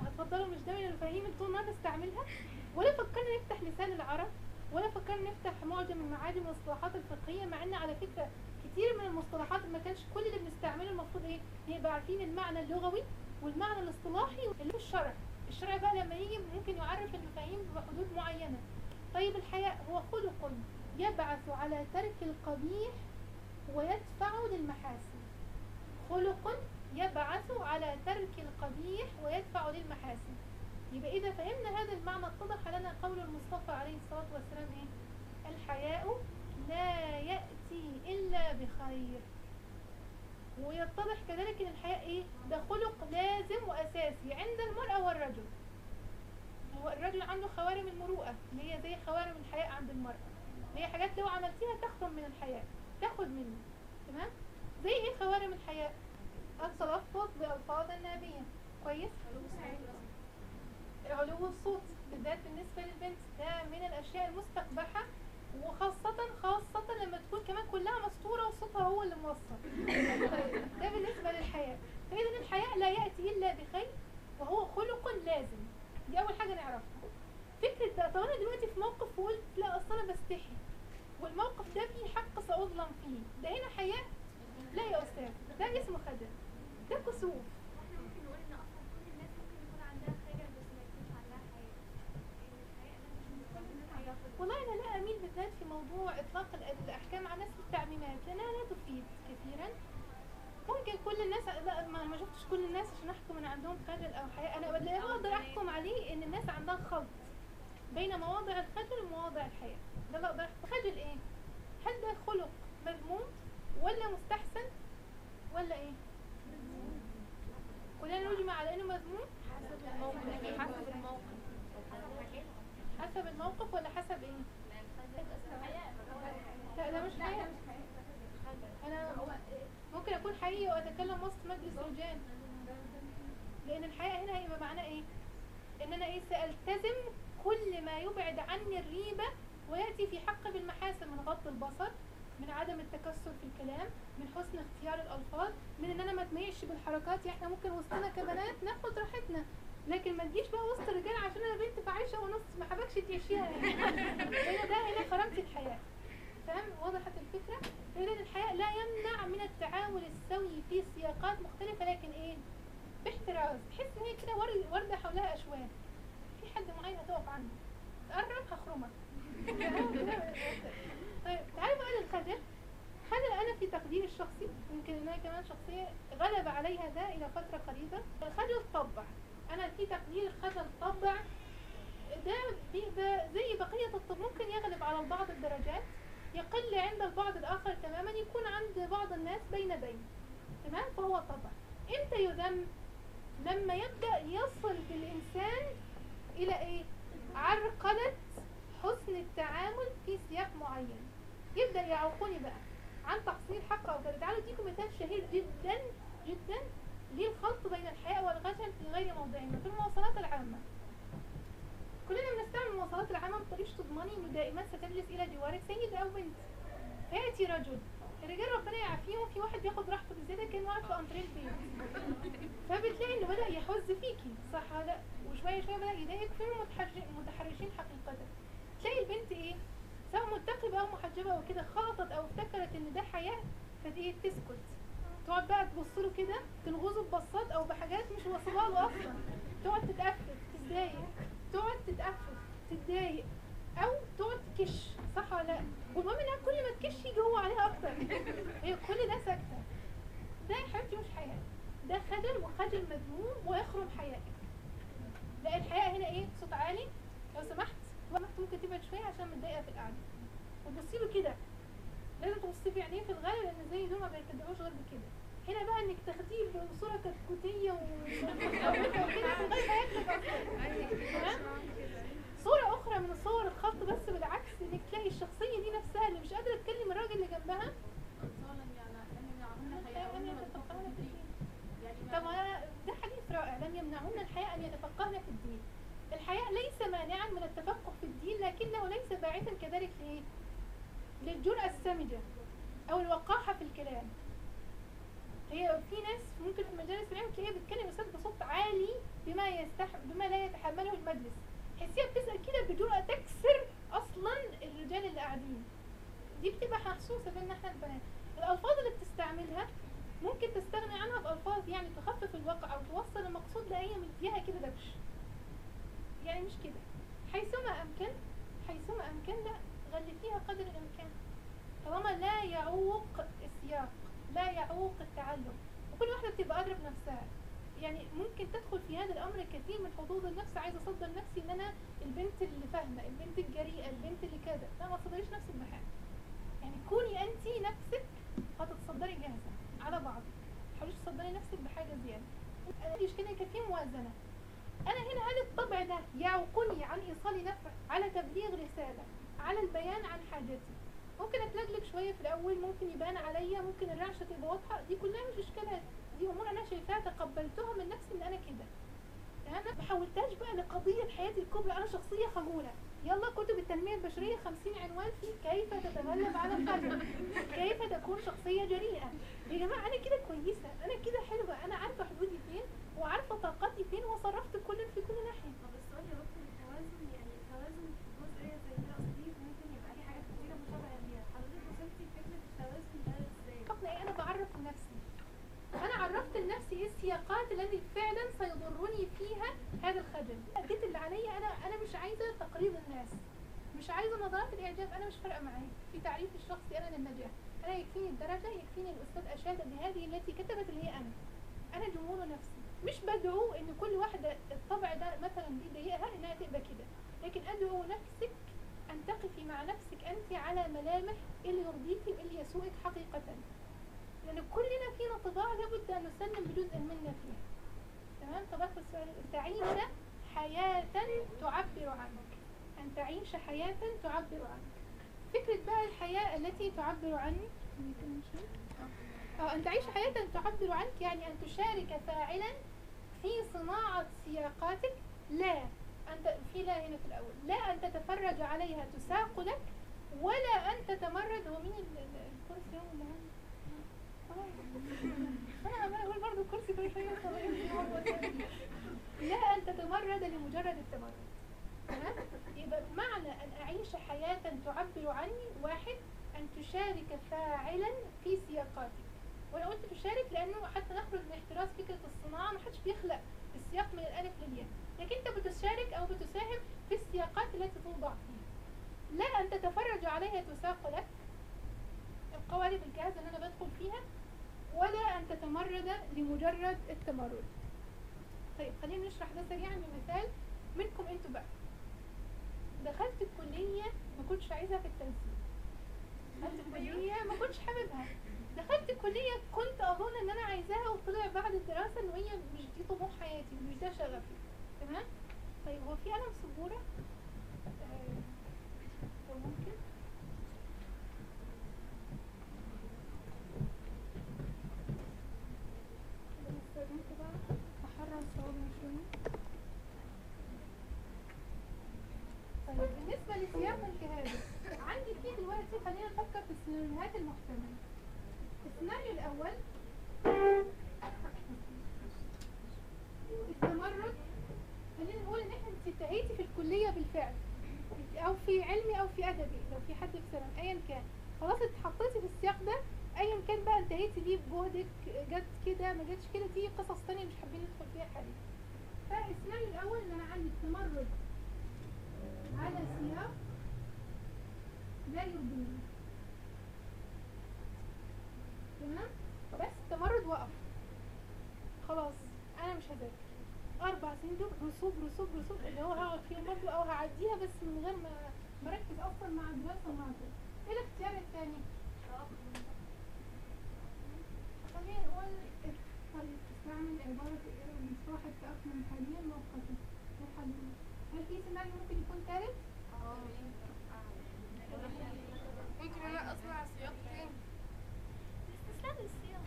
هتفضلوا مش ده من المفاهيم اللي طول النهار نستعملها ولا فكرنا نفتح لسان العرب ولا فكرنا نفتح معجم من معاجم المصطلحات الفقهيه مع ان على فكره كتير من المصطلحات ما كانش كل اللي بنستعمله المفروض ايه يبقى عارفين المعنى اللغوي والمعنى الاصطلاحي اللي هو الشرع الشرع بقى لما يجي ممكن يعرف المفاهيم بحدود معينه طيب الحياء هو خلق يبعث على ترك القبيح ويدفع للمحاسن خلق يبعث على ترك القبيح ويدفع للمحاسن يبقى إذا فهمنا هذا المعنى اتضح لنا قول المصطفى عليه الصلاة والسلام إيه؟ الحياء لا يأتي إلا بخير ويتضح كذلك ان الحياء ايه ده خلق لازم واساسي عند المرأة والرجل هو الرجل عنده خوارم المروءة اللي هي زي خوارم الحياء عند المرأة اللي هي حاجات لو عملتيها تخرم من الحياء تاخد منه تمام زي ايه خوارم الحياء التلفظ بألفاظ النبية كويس علو الصوت بالذات بالنسبة للبنت ده من الأشياء المستقبحة وخاصة خاصة لما تكون كمان كلها مستورة وصوتها هو اللي موصل طيب، ده بالنسبة للحياء فإذا الحياء لا يأتي إلا بخير وهو خلق لازم دي أول حاجة نعرفها فكرة بقى طب أنا دلوقتي في موقف وقلت لا أصل أنا بستحي والموقف ده فيه حق سأظلم فيه ده هنا حياء لا يا أستاذ ده اسمه خجل ده كسوف احنا ممكن نقول ان اصلا كل الناس ممكن يكون عندها خجل بس ما يكونش عندها حياة لان الحياة ده مش من كل الناس عندها خجل والله أنا لا أميل بالذات في موضوع إطلاق ال- الأحكام على نفس التعميمات لأنها لا تفيد كثيرا ممكن كل الناس لا ما ما شفتش كل الناس عشان أحكم إن عندهم خجل أو حياء أنا اللي أقدر أحكم عليه إن الناس عندها خلط بين مواضع الخجل ومواضع الحياء ده اللي أقدر أحكم خجل إيه؟ هل ده خلق مذموم ولا مستحسن ولا إيه؟ كلنا نجمع على إنه مذموم حسب الموقف حسب الموقف حسب الموقف ولا حسب إيه؟ لا ده مش حياء انا ممكن اكون حقيقي واتكلم وسط مجلس رجال لان الحقيقه هنا هيبقى معناه ايه ان انا ايه سالتزم كل ما يبعد عني الريبه وياتي في حق بالمحاسن من غض البصر من عدم التكسر في الكلام من حسن اختيار الالفاظ من ان انا ما اتميزش بالحركات يعني احنا ممكن وسطنا كبنات ناخد راحتنا لكن ما تجيش بقى وسط الرجال عشان انا بنت فعايشه ونص ما حبكش تعيشيها يعني هنا ده هنا كرامه الحياه تمام وضحت الفكرة فإذا الحياء لا يمنع من التعامل السوي في سياقات مختلفة لكن إيه باحتراز تحس إن هي كده ورد- وردة حولها أشواك في حد معين هتقف عنه تقرب هخرمك طيب تعالوا بقى للخجل خجل أنا في تقديري الشخصي يمكن إن أنا كمان شخصية غلب عليها ده إلى فترة قريبة الخجل طبع أنا في تقدير الخجل طبع ده بيبقى زي بقية الطب ممكن يغلب على البعض الدرجات يقل عند البعض الآخر تماما يكون عند بعض الناس بين بين تمام فهو طبع امتى يذم لما يبدأ يصل بالإنسان إلى إيه عرقلة حسن التعامل في سياق معين يبدأ يعوقوني بقى عن تحصيل حق أو كده تعالوا اديكم مثال شهير جدا جدا للخلط بين الحياء والغشم في غير موضعهما في المواصلات العامة كلنا بنستعمل المواصلات العامة بطريقة تضمني انه دائما ستجلس الى جوارك سيد او بنت فيأتي رجل الرجال ربنا يعافيهم في واحد بياخد راحته بالزيادة كان واقف في انتريه البيت فبتلاقي انه بدأ يحز فيكي صح ولا لا وشوية شوية بدأ يضايقك فين المتحرش- المتحرشين حقيقة تلاقي البنت ايه سواء منتقبة او محجبة او كده خلطت او افتكرت ان ده حياة فايه تسكت تقعد بقى تبص له كده تنغزه ببصات او بحاجات مش واصلها له اصلا تقعد تتقفل تتضايق تقعد تتقفل تتضايق او تقعد تكش صح ولا لا والمهم انها كل ما تكش يجي هو عليها اكتر هي كل ده ساكته ده يا حبيبتي مش حياء ده خجل وخجل مذموم ويخرم حيائك لا الحياء هنا ايه صوت عالي لو سمحت لو سمحت ممكن تبعد شويه عشان متضايقه في القعده وتبصي له كده لازم تبصي في عينيه في الغالب لان زي دول ما بيرتدعوش غير بكده هنا بقى انك تاخديه بصوره كتكوتيه و وكده في الغالب هياكلك اصلا تمام؟ صورة أخرى من صور الخلط بس بالعكس إنك تلاقي الشخصية دي نفسها اللي مش قادرة تكلم الراجل اللي جنبها لم يتفقهن في الدين طب أنا ده حديث رائع لم يمنعون الحياء أن يتفقهن في الدين الحياء ليس مانعا من التفقه في الدين لكنه ليس باعثا كذلك لإيه؟ للجرأة السمجة أو الوقاحة في الكلام هي في ناس ممكن في مجالس العلم تلاقيها بتتكلم أستاذ بصوت عالي بما يستوعب يتح... بما لا يتحمله المجلس تحسيها بتسأل كده بجرأة تكسر أصلا الرجال اللي قاعدين دي بتبقى محسوسة بينا احنا البنات الألفاظ اللي بتستعملها ممكن تستغني عنها بألفاظ يعني تخفف الواقع أو توصل المقصود لأي مديها كده دبش يعني مش كده حيثما أمكن حيثما أمكن لا غلفيها قدر الإمكان طالما لا يعوق السياق لا يعوق التعلم وكل واحدة بتبقى قادرة بنفسها يعني ممكن تدخل في هذا الأمر كثير من حظوظ النفس عايزة أصدر نفسي إن أنا البنت اللي فاهمة البنت الجريئة البنت اللي كذا لا ما تصدريش نفسك بحاجة يعني كوني أنت نفسك هتتصدري جاهزة على بعض تحاوليش تصدري نفسك بحاجة زيادة مش كده يبقى في موازنة أنا هنا هل الطبع ده يعوقني عن إيصال نفع على تبليغ رسالة على البيان عن حاجتي ممكن اتلجلج شويه في الاول ممكن يبان عليا ممكن الرعشه تبقى واضحه دي كلها مش اشكالات دي امور انا شايفاها تقبلتها من نفسي ان انا كده يعني انا ما حولتهاش بقى لقضيه حياتي الكبرى انا شخصيه خجوله يلا كتب التنميه البشريه 50 عنوان في كيف تتغلب على الخجل كيف تكون شخصيه جريئه يا جماعه انا كده كويسه انا كده حلوه انا عارفه حدودي فين وعارفه طاقتي فين وصرفت كل في كل ناحيه طب السؤال يا دكتور التوازن يعني التوازن في جزئية زي كده أصل دي ممكن يبقى لي حاجات كتيرة مشابهة ليها حضرتك وصلتي لفكرة التوازن ده ازاي؟ فقط ايه انا بعرف لنفسي انا عرفت لنفسي ايه السياقات التي فعلا سيضرني فيها هذا الخجل اديت اللي عليا انا انا مش عايزه تقريض الناس مش عايزه نظرات الاعجاب انا مش فارقه معايا في تعريفي الشخصي انا للنجاح انا يكفيني الدرجه يكفيني الاستاذ اشاد بهذه التي كتبت اللي هي انا انا جمهور نفسي مش بدعو ان كل واحده الطبع ده مثلا بيضايقها انها تبقى كده لكن ادعو نفسك ان تقفي مع نفسك انت على ملامح اللي يرضيكي واللي يسوءك حقيقه لان كلنا فينا طباع لابد ان نسلم بجزء منا فيها تمام طب اخر السؤال ان تعيش حياه تعبر عنك ان تعيش حياه تعبر عنك فكره بقى الحياه التي تعبر عني اه ان تعيش حياه تعبر عنك يعني ان تشارك فاعلا في صناعه سياقاتك لا أن في لا هنا في الأول لا أن تتفرج عليها تساق لك ولا أن تتمرد هو مين ال- ال- الكرسي هو اللي عندي؟ آه. أنا عمالة أقول برضه الكرسي كل شوية يوصل إيه هو تاني. لا أن تتمرد لمجرد التمرد تمام؟ يبقى بمعنى أن أعيش حياة تعبر عني واحد أن تشارك فاعلا في سياقاتك وأنا قلت تشارك لأنه حتى نخرج من احتراز فكرة الصناعة محدش بيخلق السياق من الألف للياء لكن انت بتشارك او بتساهم في السياقات التي توضع فيها لا ان تتفرج عليها تساق لك القوالب الجاهزه اللي انا بدخل فيها ولا ان تتمرد لمجرد التمرد طيب خلينا نشرح ده سريعا بمثال منكم انتوا بقى دخلت الكليه ما كنتش عايزها في التنسيق دخلت الكليه ما كنتش حاببها دخلت الكليه كنت اظن ان انا عايزاها وطلع بعد الدراسه ان هي مش دي طموح حياتي ومش ده شغفي تمام طيب هو في قلم سبورة آه، لو ممكن كده استخدمت بقى احرر صوابعي شوية طيب بالنسبة لسياق الكهابة عندي فيه دلوقتي خلينا نفكر في السيناريوهات المحتملة السيناريو الأول التمرد خلينا نقول ان احنا انت انتهيتي في الكليه بالفعل او في علمي او في ادبي لو في حد في ثانوي ايا كان خلاص اتحطيتي في السياق ده ايا كان بقى انتهيتي ليه بجهدك جت كده ما جاتش كده دي قصص تانية مش حابين ندخل فيها حاليا فالسيناريو الاول ان انا عندي التمرد على سياق لا يرضيني تمام بس التمرد وقف خلاص انا مش هذاكر اربع سنين دول رسوب رسوب رسوب اللي هو هقعد فيهم برضه او هعديها بس من غير ما بركز اصلا مع الدراسه ومع كده ايه الاختيار الثاني خلينا نقول طيب استعمل عبارة المصطلح التأقلم حاليا مؤقتا وحاليا هل في سيناريو ممكن يكون ثالث؟ ممكن انا اصنع سياق تاني استسلام للسياق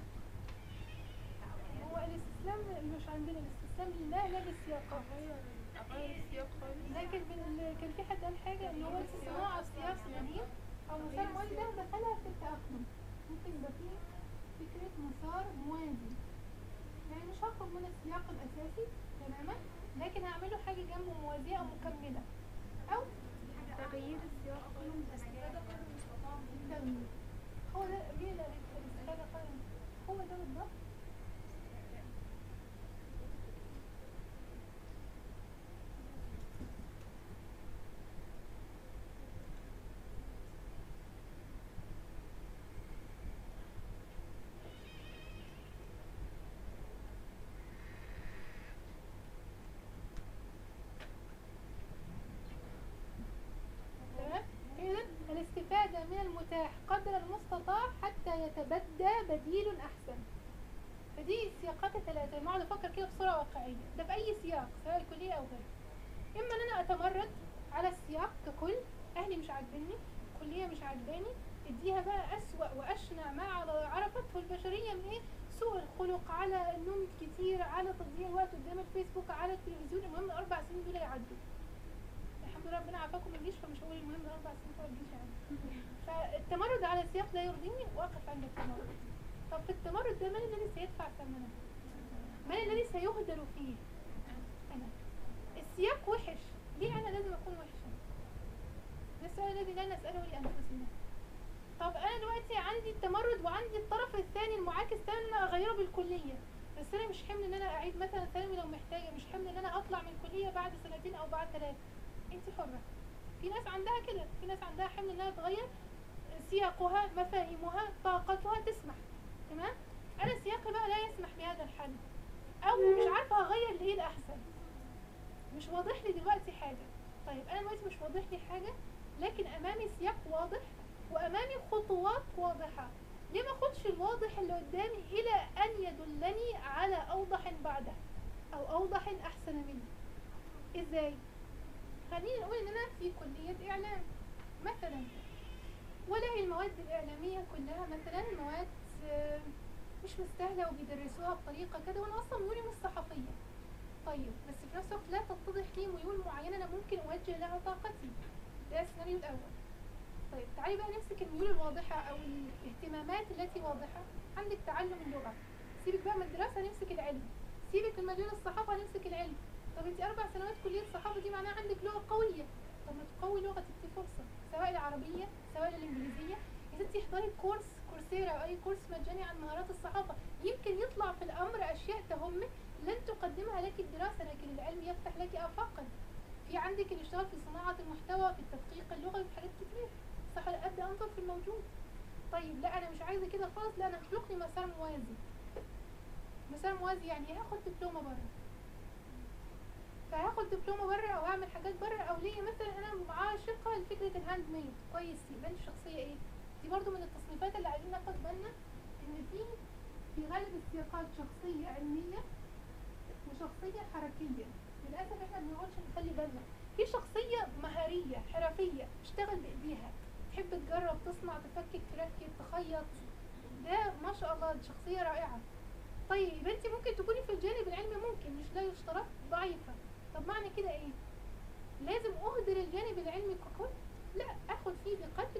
هو الاستسلام مش عندنا الاستسلام لله لا للسياقات اغير اغير السياق خالص لكن بال- كان في حد قال حاجة ان هو صناعة سياق جديد او مسار موازي ده دخلها في التأقلم ممكن يبقى فيه فكرة مسار موازي يعني مش هخرج من السياق الأساسي تماما لكن هعمله حاجة جنبه موازية أو مكملة أو تغيير السياق الاستفادة قدر المستطاع من تغيير هو ده مين اللي قال الاستفادة قائم هو ده بالضبط تمام إذا الاستفادة من المتاح قدر المستطاع حتى يتبدى بديل أحسن فدي السياقات الثلاثة نقعد نفكر كده بصورة واقعية ده في أي سياق سواء الكلية أو غيره إما إن أنا أتمرد على السياق ككل أهلي مش عاجبني الكلية مش عاجباني اديها بقى أسوأ وأشنع ما على عرفته البشرية من إيه سوء الخلق على النوم كتير على تضييع الوقت قدام الفيسبوك على التلفزيون المهم الأربع سنين دول يعدوا الحمد لله ربنا عافاكم من الجيش فمش هقول المهم الأربع سنين بتوع الجيش يعني فالتمرد على السياق لا يرضيني واقف عند التمرد طب في التمرد ده من الذي سيدفع ثمنه؟ من الذي سيهدر فيه؟ أنا السياق وحش ليه أنا لازم أكون وحشة؟ ده السؤال الذي لا نسأله لأنفسنا طب أنا دلوقتي عندي التمرد وعندي الطرف الثاني المعاكس ده إن أنا أغيره بالكلية بس أنا مش حمل إن أنا أعيد مثلا ثانوي لو محتاجة مش حمل إن أنا أطلع من الكلية بعد سنتين أو بعد ثلاثة أنت حرة في ناس عندها كده في ناس عندها حمل إنها تغير سياقها مفاهيمها طاقتها تسمح تمام انا سياقي بقى لا يسمح بهذا الحل او مش عارفه اغير لايه الاحسن مش واضح لي دلوقتي حاجه طيب انا دلوقتي مش واضح لي حاجه لكن امامي سياق واضح وامامي خطوات واضحه ليه ما اخدش الواضح اللي قدامي الى ان يدلني على اوضح بعده او اوضح احسن منه ازاي خلينا نقول ان انا في كليه اعلام مثلا ولاقي المواد الإعلامية كلها مثلا مواد آه، مش مستاهلة وبيدرسوها بطريقة كده وأنا أصلا ميولي مش صحفية طيب بس في نفس الوقت لا تتضح لي ميول معينة أنا ممكن أوجه لها طاقتي ده السيناريو الأول طيب تعالي بقى نمسك الميول الواضحة أو الاهتمامات التي واضحة عندك تعلم اللغة سيبك بقى من الدراسة نمسك العلم سيبك من مجال الصحافة نمسك العلم طب انت أربع سنوات كلية صحافة دي معناها عندك لغة قوية طب ما تقوي لغتك دي فرصة سواء العربية سواء الإنجليزية يا ستي احضري كورس كورسيرا أو أي كورس مجاني عن مهارات الصحافة يمكن يطلع في الأمر أشياء تهمك لن تقدمها لك الدراسة لكن العلم يفتح لك آفاقا في عندك اللي اشتغل في صناعة المحتوى في التدقيق اللغوي في حاجات كتير صح ولا أبدأ أنظر في الموجود طيب لا أنا مش عايزة كده خالص لا أنا هخلق لي مسار موازي مسار موازي يعني إيه؟ هاخد دبلومة بره فهاخد دبلومة بره او اعمل حاجات بره او ليا مثلا انا عاشقة لفكرة الهاند ميد كويس يبقى انت شخصية ايه دي برضو من التصنيفات اللي عايزين ناخد بالنا ان في في غالب السياقات شخصية علمية وشخصية حركية للأسف احنا ما بنقعدش نخلي بالنا في شخصية مهارية حرفية تشتغل بإيديها تحب تجرب تصنع تفكك تركب تخيط ده ما شاء الله دي شخصية رائعة طيب يبقى انت ممكن تكوني في الجانب العلمي ممكن مش لا يشترط ضعيفة طب معنى كده ايه لازم اهدر الجانب العلمي ككل لا اخد فيه بقدر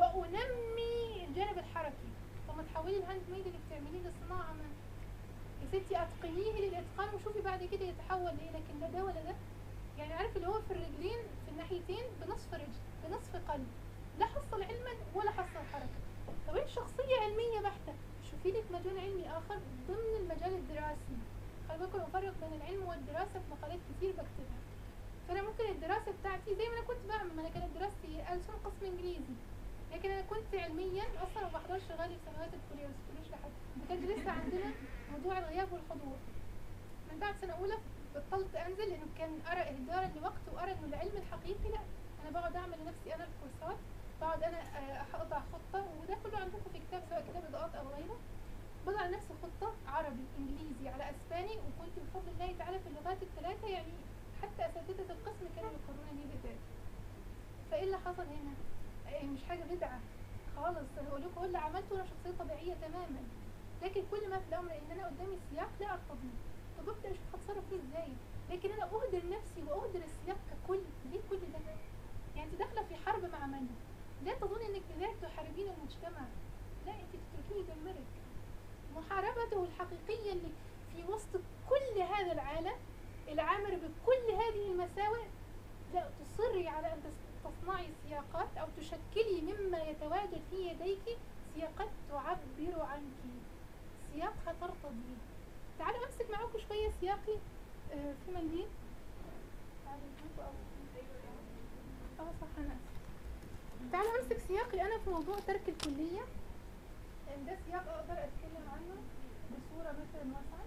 وانمي الجانب الحركي طب ما تحولي الهاند ميد اللي بتعمليه لصناعة ما يا ستي اتقنيه للاتقان وشوفي بعد كده يتحول لايه لكن لا ده ولا ده يعني عارف اللي هو في الرجلين في الناحيتين بنصف رجل بنصف قلب لا حصل علما ولا حصل حركة طب انت شخصية علمية بحتة شوفي لك مجال علمي اخر ضمن المجال الدراسي خلي بالكم افرق بين العلم والدراسة في مقالات كتير بكتبها فانا ممكن الدراسة بتاعتي زي ما انا كنت بعمل ما انا كانت دراستي ألسن قسم انجليزي لكن انا كنت علميا اصلا ما بحضرش غالي في سنوات الكليه بس تقوليش لحد ما كانش لسه عندنا موضوع الغياب والحضور من بعد سنه اولى بطلت انزل لانه كان ارى اهدارا لوقت وارى انه العلم الحقيقي لا انا بقعد اعمل لنفسي انا الكورسات بقعد انا آه، اقطع خطه وده كله عندكم في كتاب سواء كتاب اضاءات او غيره بضع لنفسي خطه عربي انجليزي على اسباني وكنت بفضل الله تعالى في اللغات الثلاثه يعني حتى اساتذه القسم كانوا يقررونني بذلك فايه اللي حصل هنا؟ إيه مش حاجه بدعه خالص انا بقول لكم اللي عملته انا شخصيه طبيعيه تماما لكن كل ما في الامر ان انا قدامي سياق لا ارتضيه طب ابدا اشوف هتصرف فيه ازاي لكن انا اهدر نفسي واهدر السياق ككل ليه كل ده يعني انت داخله في حرب مع من لا تظني انك بذلك تحاربين المجتمع لا انت تتركيه يدمرك محاربته الحقيقيه اللي في وسط كل هذا العالم العامر بكل هذه المساوئ لا تصري على أن تس- تصنعي سياقات أو تشكلي مما يتواجد في يديك سياقات تعبر عنك سياق هترتضيه تعالوا أمسك معاكم شوية سياقي آه، في منديل تعالوا معاكم أو- اه صح أنا آسفة. تعالوا أمسك سياقي أنا في موضوع ترك الكلية لأن ده سياق أقدر أتكلم عنه بصورة مثلا واسعة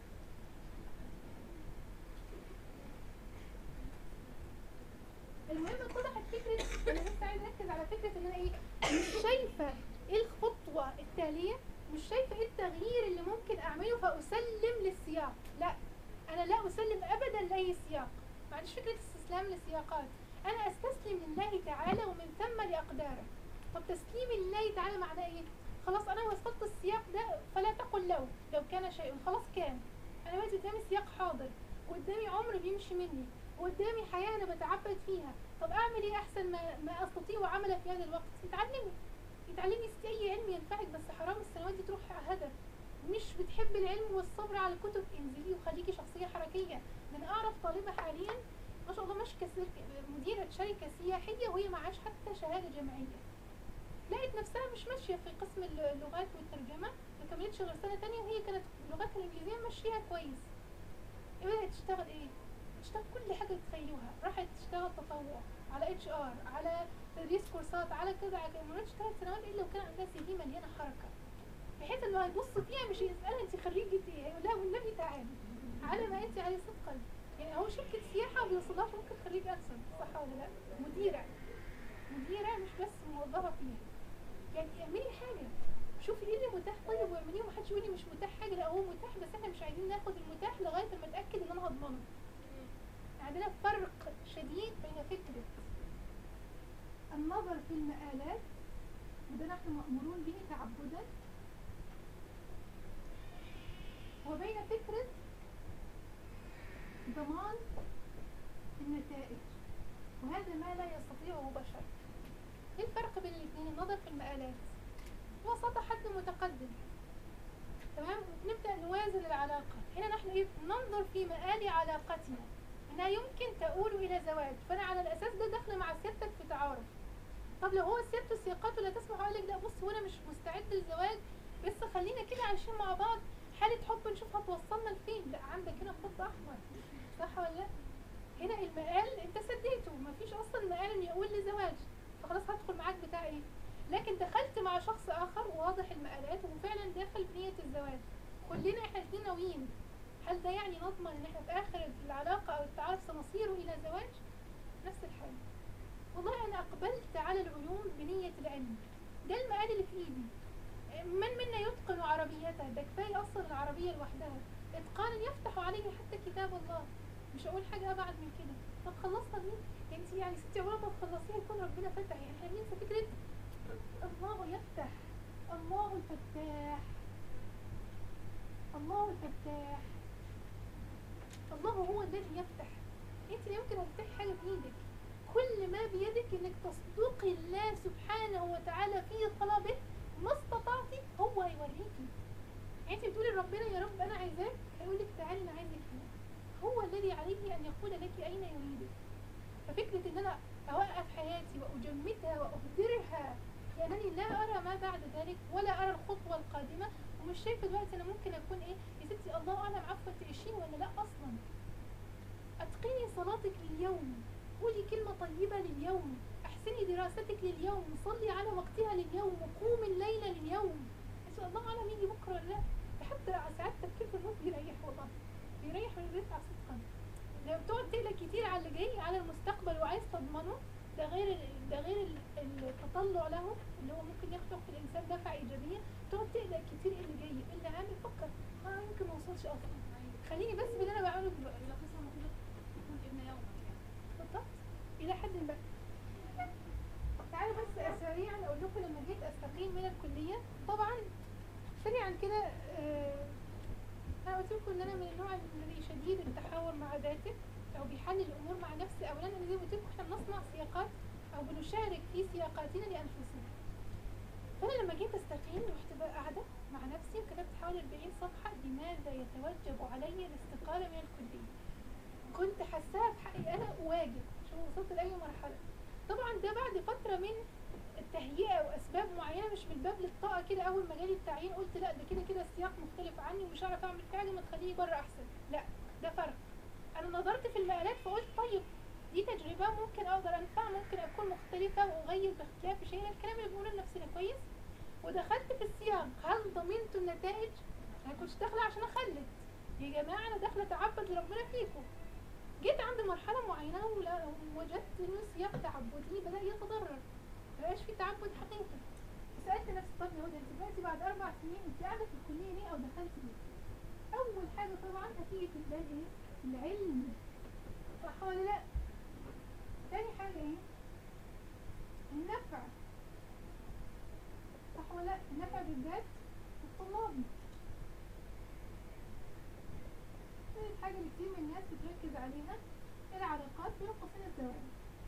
المهم اتضحت فكرة أنا بس عايزة أركز على فكرة إن أنا إيه مش شايفة إيه الخطوة التالية مش شايفة إيه التغيير اللي ممكن أعمله فأسلم للسياق لا أنا لا أسلم أبدا لأي سياق ما عنديش فكرة استسلام للسياقات أنا أستسلم لله تعالى ومن ثم لأقداره طب تسليم لله تعالى معناه إيه؟ خلاص أنا وصلت السياق ده فلا تقل لو لو كان شيء خلاص كان أنا دلوقتي قدامي سياق حاضر وقدامي عمر بيمشي مني وقدامي حياة أنا بتعبد فيها طب أعمل إيه أحسن ما, ما أستطيع عمله في هذا الوقت اتعلمي اتعلمي ستي أي علم ينفعك بس حرام السنوات دي تروح هدر مش بتحب العلم والصبر على الكتب انزلي وخليكي شخصية حركية ده أنا أعرف طالبة حاليا ما شاء الله ماسكة سير- مديرة شركة سياحية وهي معاش حتى شهادة جامعية لقيت نفسها مش ماشية في قسم اللغات والترجمة ما كملتش غير سنة تانية وهي كانت لغتها الإنجليزية ماشية كويس بدأت تشتغل إيه؟ تشتغل كل حاجة تتخيلوها راحت تشتغل تطوع على اتش ار على تدريس كورسات على كذا على كذا ما رحتش ثلاث سنوات إلا وكان عندها سي في مليانة حركة بحيث إنه هيبص فيها مش يسألها أنت خريجة إيه؟ هيقول لها والنبي تعالي على ما أنت عليه صدقا يعني هو شركة سياحة بيوصلهاش ممكن خريج ألسن صح ولا لا؟ مديرة مديرة مش بس موظفة فيها يعني اعملي حاجة شوفي ايه اللي متاح طيب واعمليه ومحدش يقول لي مش متاح حاجة لا هو متاح بس احنا مش عايزين ناخد المتاح لغاية ما اتأكد ان انا هضمنه عندنا فرق شديد بين فكرة النظر في المآلات وده نحن مأمورون به تعبدا وبين فكرة ضمان النتائج وهذا ما لا يستطيعه بشر ايه الفرق بين الاثنين النظر في المآلات ببساطة حد متقدم تمام نبدأ نوازن العلاقة هنا نحن ايه ننظر في مآل علاقتنا انها يمكن تؤول الى زواج فانا على الاساس ده داخله مع سيادتك في تعارف طب لو هو سيادته سياقاته لا تسمح اقول لك لا بص هو انا مش مستعد للزواج بس خلينا كده عايشين مع بعض حالة حب نشوف هتوصلنا لفين لا عندك هنا خط احمر صح ولا لا هنا المقال انت سديته مفيش اصلا مقال ان يقول لزواج فخلاص هدخل معاك بتاع ايه لكن دخلت مع شخص اخر واضح المقالات وفعلا داخل بنية الزواج كلنا احنا الاثنين ناويين هل ده يعني نضمن ان احنا في اخر العلاقة او التعارف سنصير الى زواج نفس الحاجة والله انا اقبلت على العلوم بنية العلم ده المقال اللي في ايدي من منا يتقن عربيته ده كفاية اصلا العربية لوحدها اتقانا يفتح عليه حتى كتاب الله مش هقول حاجة ابعد من كده طب خلصنا دي انت يعني ستي عمرها ما تخلصيها يكون ربنا فتح يعني احنا بننسى فكرة الله يفتح الله الفتاح الله الفتاح الله هو الذي يفتح انت لا يمكن ان تفتحي حاجه بايدك كل ما بيدك انك تصدقي الله سبحانه وتعالى في طلبه ما استطعتي هو هيوريكي يعني انت بتقولي لربنا يا رب انا عايزاك هيقول لك تعالي انا عايزك هنا هو الذي عليه ان يقول لك اين يريدك ففكره ان انا اوقف حياتي واجمدها واهدرها لانني لا ارى ما بعد ذلك ولا ارى الخطوه القادمه ومش شايفه دلوقتي انا ممكن اكون ايه يا ستي الله اعلم عارفه تعيشين ولا لا اصلا اتقني صلاتك لليوم قولي كلمه طيبه لليوم احسني دراستك لليوم صلي على وقتها لليوم وقوم الليل لليوم ان شاء الله اعلم يجي بكره ولا لا ده حتى ساعات تفكير في الموت بيريح والله بيريح من الرفع صدقا لو بتقعد تقلق كتير على اللي جاي على المستقبل وعايز تضمنه ده غير ال- ده غير ال- التطلع له اللي هو ممكن يخلق في الانسان دفعه ايجابيه تقعد تقلق كتير إيه اللي جاي إيه اللي عامل فكر اه يمكن ما اوصلش اصلا خليني بس باللي انا بعمله دلوقتي بالظبط الى حد ما تعالوا بس سريعا اقول لكم لما جيت استقيل من الكليه طبعا سريعا كده آه، انا قلت لكم ان انا من النوع الذي شديد التحاور مع ذاته او بيحلل الامور مع نفسي اولا انا زي ما قلت لكم احنا بنصنع سياقات او بنشارك في سياقاتنا لانفسنا فانا لما جيت استقيل رحت بقى قاعده مع نفسي وكتبت حوالي 40 صفحه لماذا يتوجب علي الاستقاله من الكليه كنت اي مرحله طبعا ده بعد فتره من التهيئه واسباب معينه مش من باب للطاقه كده اول ما جالي التعيين قلت لا ده كده كده السياق مختلف عني ومش هعرف اعمل حاجه ما تخليني بره احسن لا ده فرق انا نظرت في المقالات فقلت طيب دي تجربه ممكن اقدر انفع ممكن اكون مختلفه واغير باختلاف شيء الكلام اللي بنقوله لنفسنا كويس ودخلت في السياق هل ضمنت النتائج انا كنتش داخله عشان اخلد يا جماعه انا داخله اتعبد لربنا فيكم جيت عند مرحله معينه ولا- ووجدت ان السياق تعبدي بدا يتضرر مبقاش في تعبد حقيقي سالت نفسي طب يا هدى انت دلوقتي بعد اربع سنين انت قاعده في الكليه ليه او دخلت ليه؟ اول حاجه طبعا هتيجي في البال ايه؟ العلم صح ولا لا؟ تاني حاجه ايه؟ النفع صح ولا لا؟ النفع بالذات في الطلاب ثالث حاجه اللي كتير من الناس بتركز عليها العلاقات بين قوسين الزواج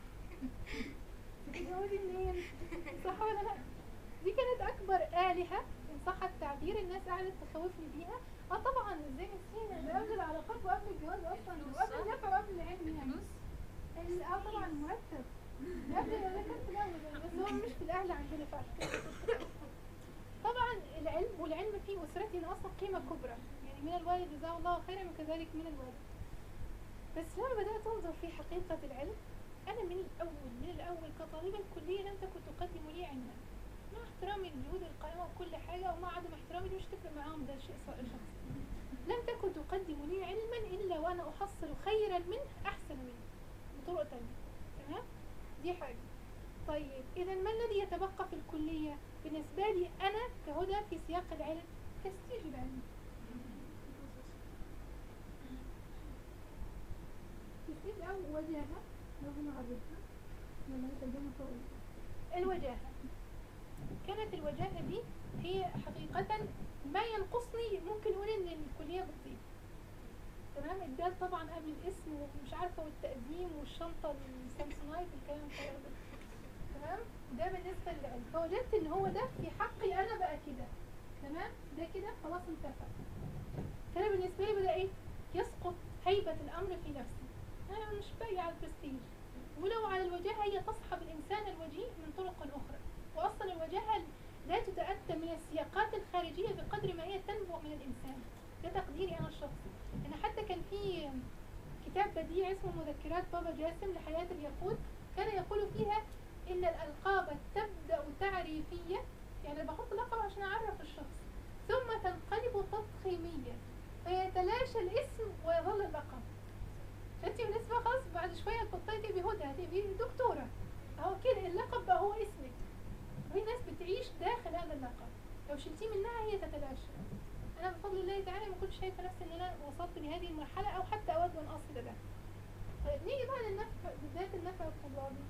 تتجوزي منين؟ صح ولا لا؟ دي كانت أكبر آلهة إن صح التعبير الناس قعدت تخوفني بيها اه طبعا ازاي نسينا ده قبل العلاقات وقبل الجواز اصلا وقبل النفع وقبل العلم يعني ال- اه طبعا المرتب ده قبل ما كان في الاول يعني بس هو مش في الاهل عندنا فعلا طبعا العلم والعلم في اسرتنا اصلا قيمه كبرى يعني من الوالد جزاه الله خيرا وكذلك من الوالد بس لما بدات انظر في حقيقه العلم انا من الاول من الاول كطالبه كليه لم تكن تقدم لي علما مع احترامي للجهود القائمه وكل حاجه ومع عدم احترامي دي مش تفرق معاهم ده شيء ص- شخصي لم تكن تقدم لي علما الا وانا احصل خيرا منه احسن منه بطرق تانية تمام دي حاجه طيب اذا ما الذي يتبقى في الكليه بالنسبه لي انا كهدى في سياق العلم تستيج العلم تستيج او وجاهه لو بنعرفها لما نترجمها فوق الوجاهه كانت الوجاهه دي هي حقيقه ما ينقصني ممكن نقول ان الكليه بتطيب تمام الدال طبعا قبل الاسم ومش عارفه والتقديم والشنطه السامسونايت والكلام الفارغ ده تمام ده بالنسبه للعلم فوجدت ان هو ده في حقي انا بقى كده تمام ده كده خلاص انتفى فانا بالنسبه لي بدا ايه يسقط هيبه الامر في نفسي انا مش باقي على البرستيج ولو على الوجاهه هي تصحب الانسان الوجيه من طرق اخرى واصلا الوجاهه لا تتاتى من السياقات الخارجيه بقدر ما هي تنبع من الانسان ده تقديري انا الشخصي انا حتى كان في كتاب بديع اسمه مذكرات بابا جاسم لحياه اليقود كان يقول فيها ان الالقاب تبدا تعريفيه يعني بحط لقب عشان اعرف الشخص ثم تنقلب تضخيميا فيتلاشى الاسم ويظل اللقب فانت بالنسبه خلاص بعد شويه تبطلي تبقي هدى هتبقي دكتوره اهو كده اللقب بقى هو اسمك وفي ناس بتعيش داخل هذا اللقب لو شلتيه منها هي تتلاشى انا بفضل الله تعالى ما كنتش شايفه نفسي ان انا وصلت لهذه المرحله او حتى اود ان اصل لها طيب نيجي بقى للنفع بالذات النفع الطلابي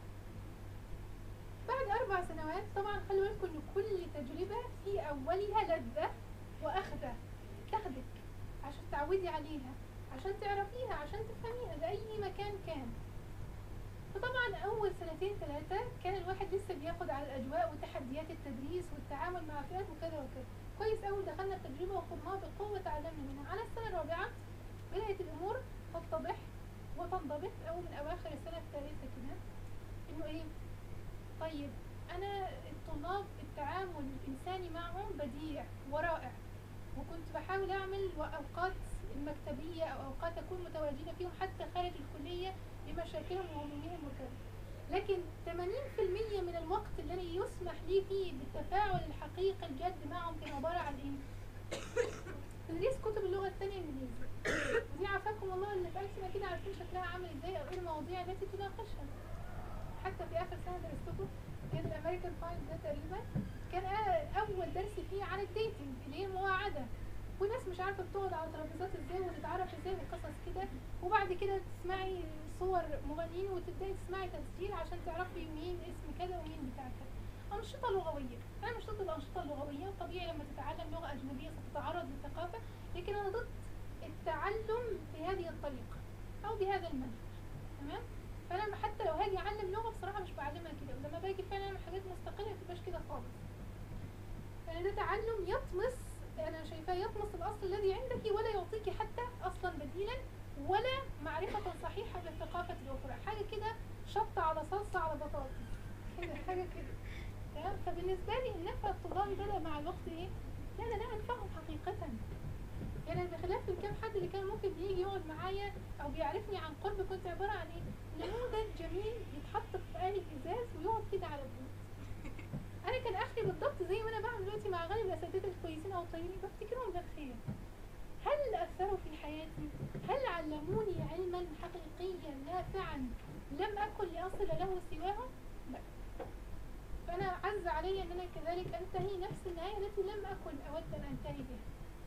بعد اربع سنوات طبعا خلي بالكم ان كل تجربه في اولها لذه واخذه تاخدك عشان تعودي عليها عشان تعرفيها عشان تفهميها لأي مكان كان فطبعا أول سنتين ثلاثة كان الواحد لسه بياخد على الأجواء وتحديات التدريس والتعامل مع فئات وكذا وكذا كويس أوي دخلنا التجربة وخضناها بقوة تعلمنا منها على السنة الرابعة بدأت الأمور تتضح وتنضبط أو من أواخر السنة الثالثة كده إنه إيه طيب أنا الطلاب التعامل الإنساني معهم بديع ورائع وكنت بحاول أعمل أوقات المكتبية أو أوقات أكون متواجدة فيهم حتى خارج الكلية بمشاكلهم وهمومهم وكذا لكن 80% من الوقت الذي يسمح لي فيه بالتفاعل الحقيقي الجد معهم كان عبارة عن إيه؟ تدريس كتب اللغة الثانية الإنجليزي ودي عافاكم الله اللي في ألسنة كده عارفين شكلها عامل إزاي أو إيه المواضيع التي تناقشها حتى في آخر سنة درسته كان الأمريكان فايل ده تقريبا كان آه أول درس فيه عن الديتنج اللي هي المواعدة وناس مش عارفه بتقعد على ترابيزات ازاي وتتعرف ازاي وقصص كده وبعد كده تسمعي صور مغنيين وتبداي تسمعي تسجيل عشان تعرفي مين اسم كذا ومين بتاع كذا أنشطة لغوية أنا مش ضد الأنشطة اللغوية طبيعي لما تتعلم لغة أجنبية ستتعرض للثقافة لكن أنا ضد التعلم بهذه الطريقة أو بهذا المنهج تمام فأنا حتى لو هاجي أعلم لغة بصراحة مش بعلمها كده ولما باجي فعلا أعمل حاجات مستقلة متبقاش كده خالص يعني ده تعلم يطمس أنا شايفاه يطمس الأصل الذي عندك ولا يعطيك حتى أصلا بديلا ولا معرفة صحيحة بالثقافة الأخرى حاجة كده شطة على صلصة على بطاطس كده حاجة كده تمام فبالنسبة لي النفع الطلابي بدأ مع الوقت ايه؟ لا لا لا أنفعهم حقيقة يعني بخلاف الكام حد اللي كان ممكن يجي يقعد معايا او بيعرفني عن قرب كنت عباره عن ايه نموذج جميل يتحط في قالب ازاز ويقعد كده على البيت انا كان اخري بالضبط زي ما انا بعمل دلوقتي مع غالب الاساتذه الكويسين او الطيبين بفتكرهم بالخير هل اثروا في حياتي هل علموني علما حقيقيا نافعا لم اكن لاصل له سواهم لا فانا عز علي ان انا كذلك انتهي نفس النهايه التي لم اكن اود ان انتهي بها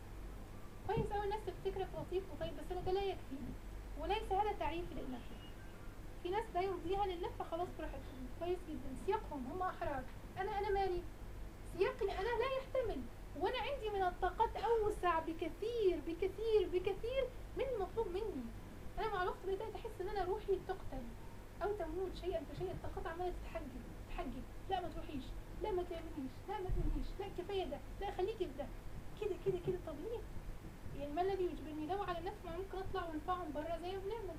كويس أوي الناس تفتكرك لطيف وطيب بس أنا ده لا يكفيني وليس هذا تعريفي للنفع في ناس لا يرضيها للنفع خلاص براحتهم كويس جدا سياقهم هم أحرار أنا أنا مالي سياقي أنا لا يحتمل وأنا عندي من الطاقات أوسع بكثير بكثير بكثير من المطلوب مني أنا مع الوقت بدأت أحس إن أنا روحي تقتل أو تموت شيئا فشيئا الطاقات عمالة تتحجب تتحجب لا ما تروحيش لا ما تعمليش لا ما تعمليش لا كفاية ده لا خليكي في ده كده كده كده طب ليه؟ يعني ما الذي يجبرني لو على النفس ما ممكن اطلع وانفعهم بره زي ما بنعمل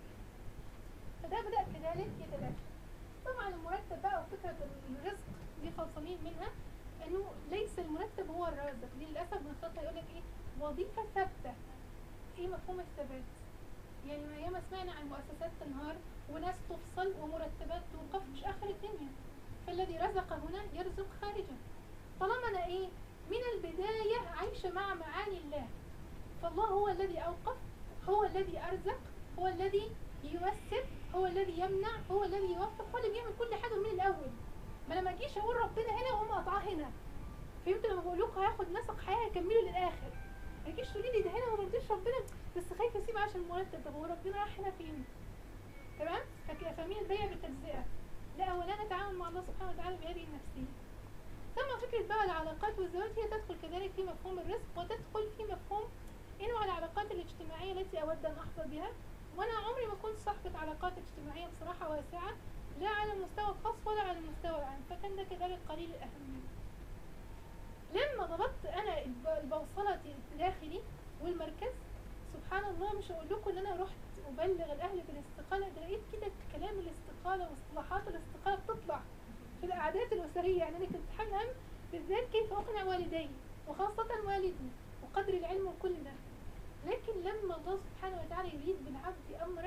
فده بدأ كذلك يتلاشى طبعا المرتب بقى وفكرة الرزق دي خلصانين منها انه ليس المرتب هو الرازق دي للاسف من الخطة يقول لك ايه وظيفة ثابتة ايه مفهوم الثبات يعني ما ياما سمعنا عن مؤسسات تنهار وناس تفصل ومرتبات توقف مش اخر الدنيا فالذي رزق هنا يرزق خارجا طالما انا ايه من البداية عايشة مع معاني الله فالله هو الذي أوقف هو الذي أرزق هو الذي ييسر هو الذي يمنع هو الذي يوفق هو اللي بيعمل كل حاجة من الأول ما أنا ما أجيش أقول ربنا هنا وأقوم قاطعاه هنا فهمت لما بقول لكم هياخد نسق حياة هكمله للآخر ما تجيش تقولي لي ده هنا وما رضيش ربنا بس خايفة أسيب عشان المرتب طب هو ربنا راح هنا فين؟ تمام؟ فك- فاهمين البيع بالتجزئة لا أولا نتعامل مع الله سبحانه وتعالى بهذه النفسية ثم فكرة بقى العلاقات والزواج هي تدخل كذلك في مفهوم الرزق وتدخل في مفهوم انواع العلاقات الاجتماعية التي أود أن أحظى بها وأنا عمري ما كنت صاحبة علاقات اجتماعية بصراحة واسعة لا على المستوى الخاص ولا على المستوى العام فكان ده كذلك قليل الأهمية لما ضبطت أنا الب- البوصلة داخلي والمركز سبحان الله مش هقول لكم ان انا رحت ابلغ الاهل بالاستقاله ده لقيت كده كلام الاستقاله واصطلاحات الاستقاله بتطلع في القعدات الاسريه يعني انا كنت حامل هم بالذات كيف اقنع والدي وخاصه والدي وقدر العلم وكل ده لكن لما الله سبحانه وتعالى يريد بالعبد امرا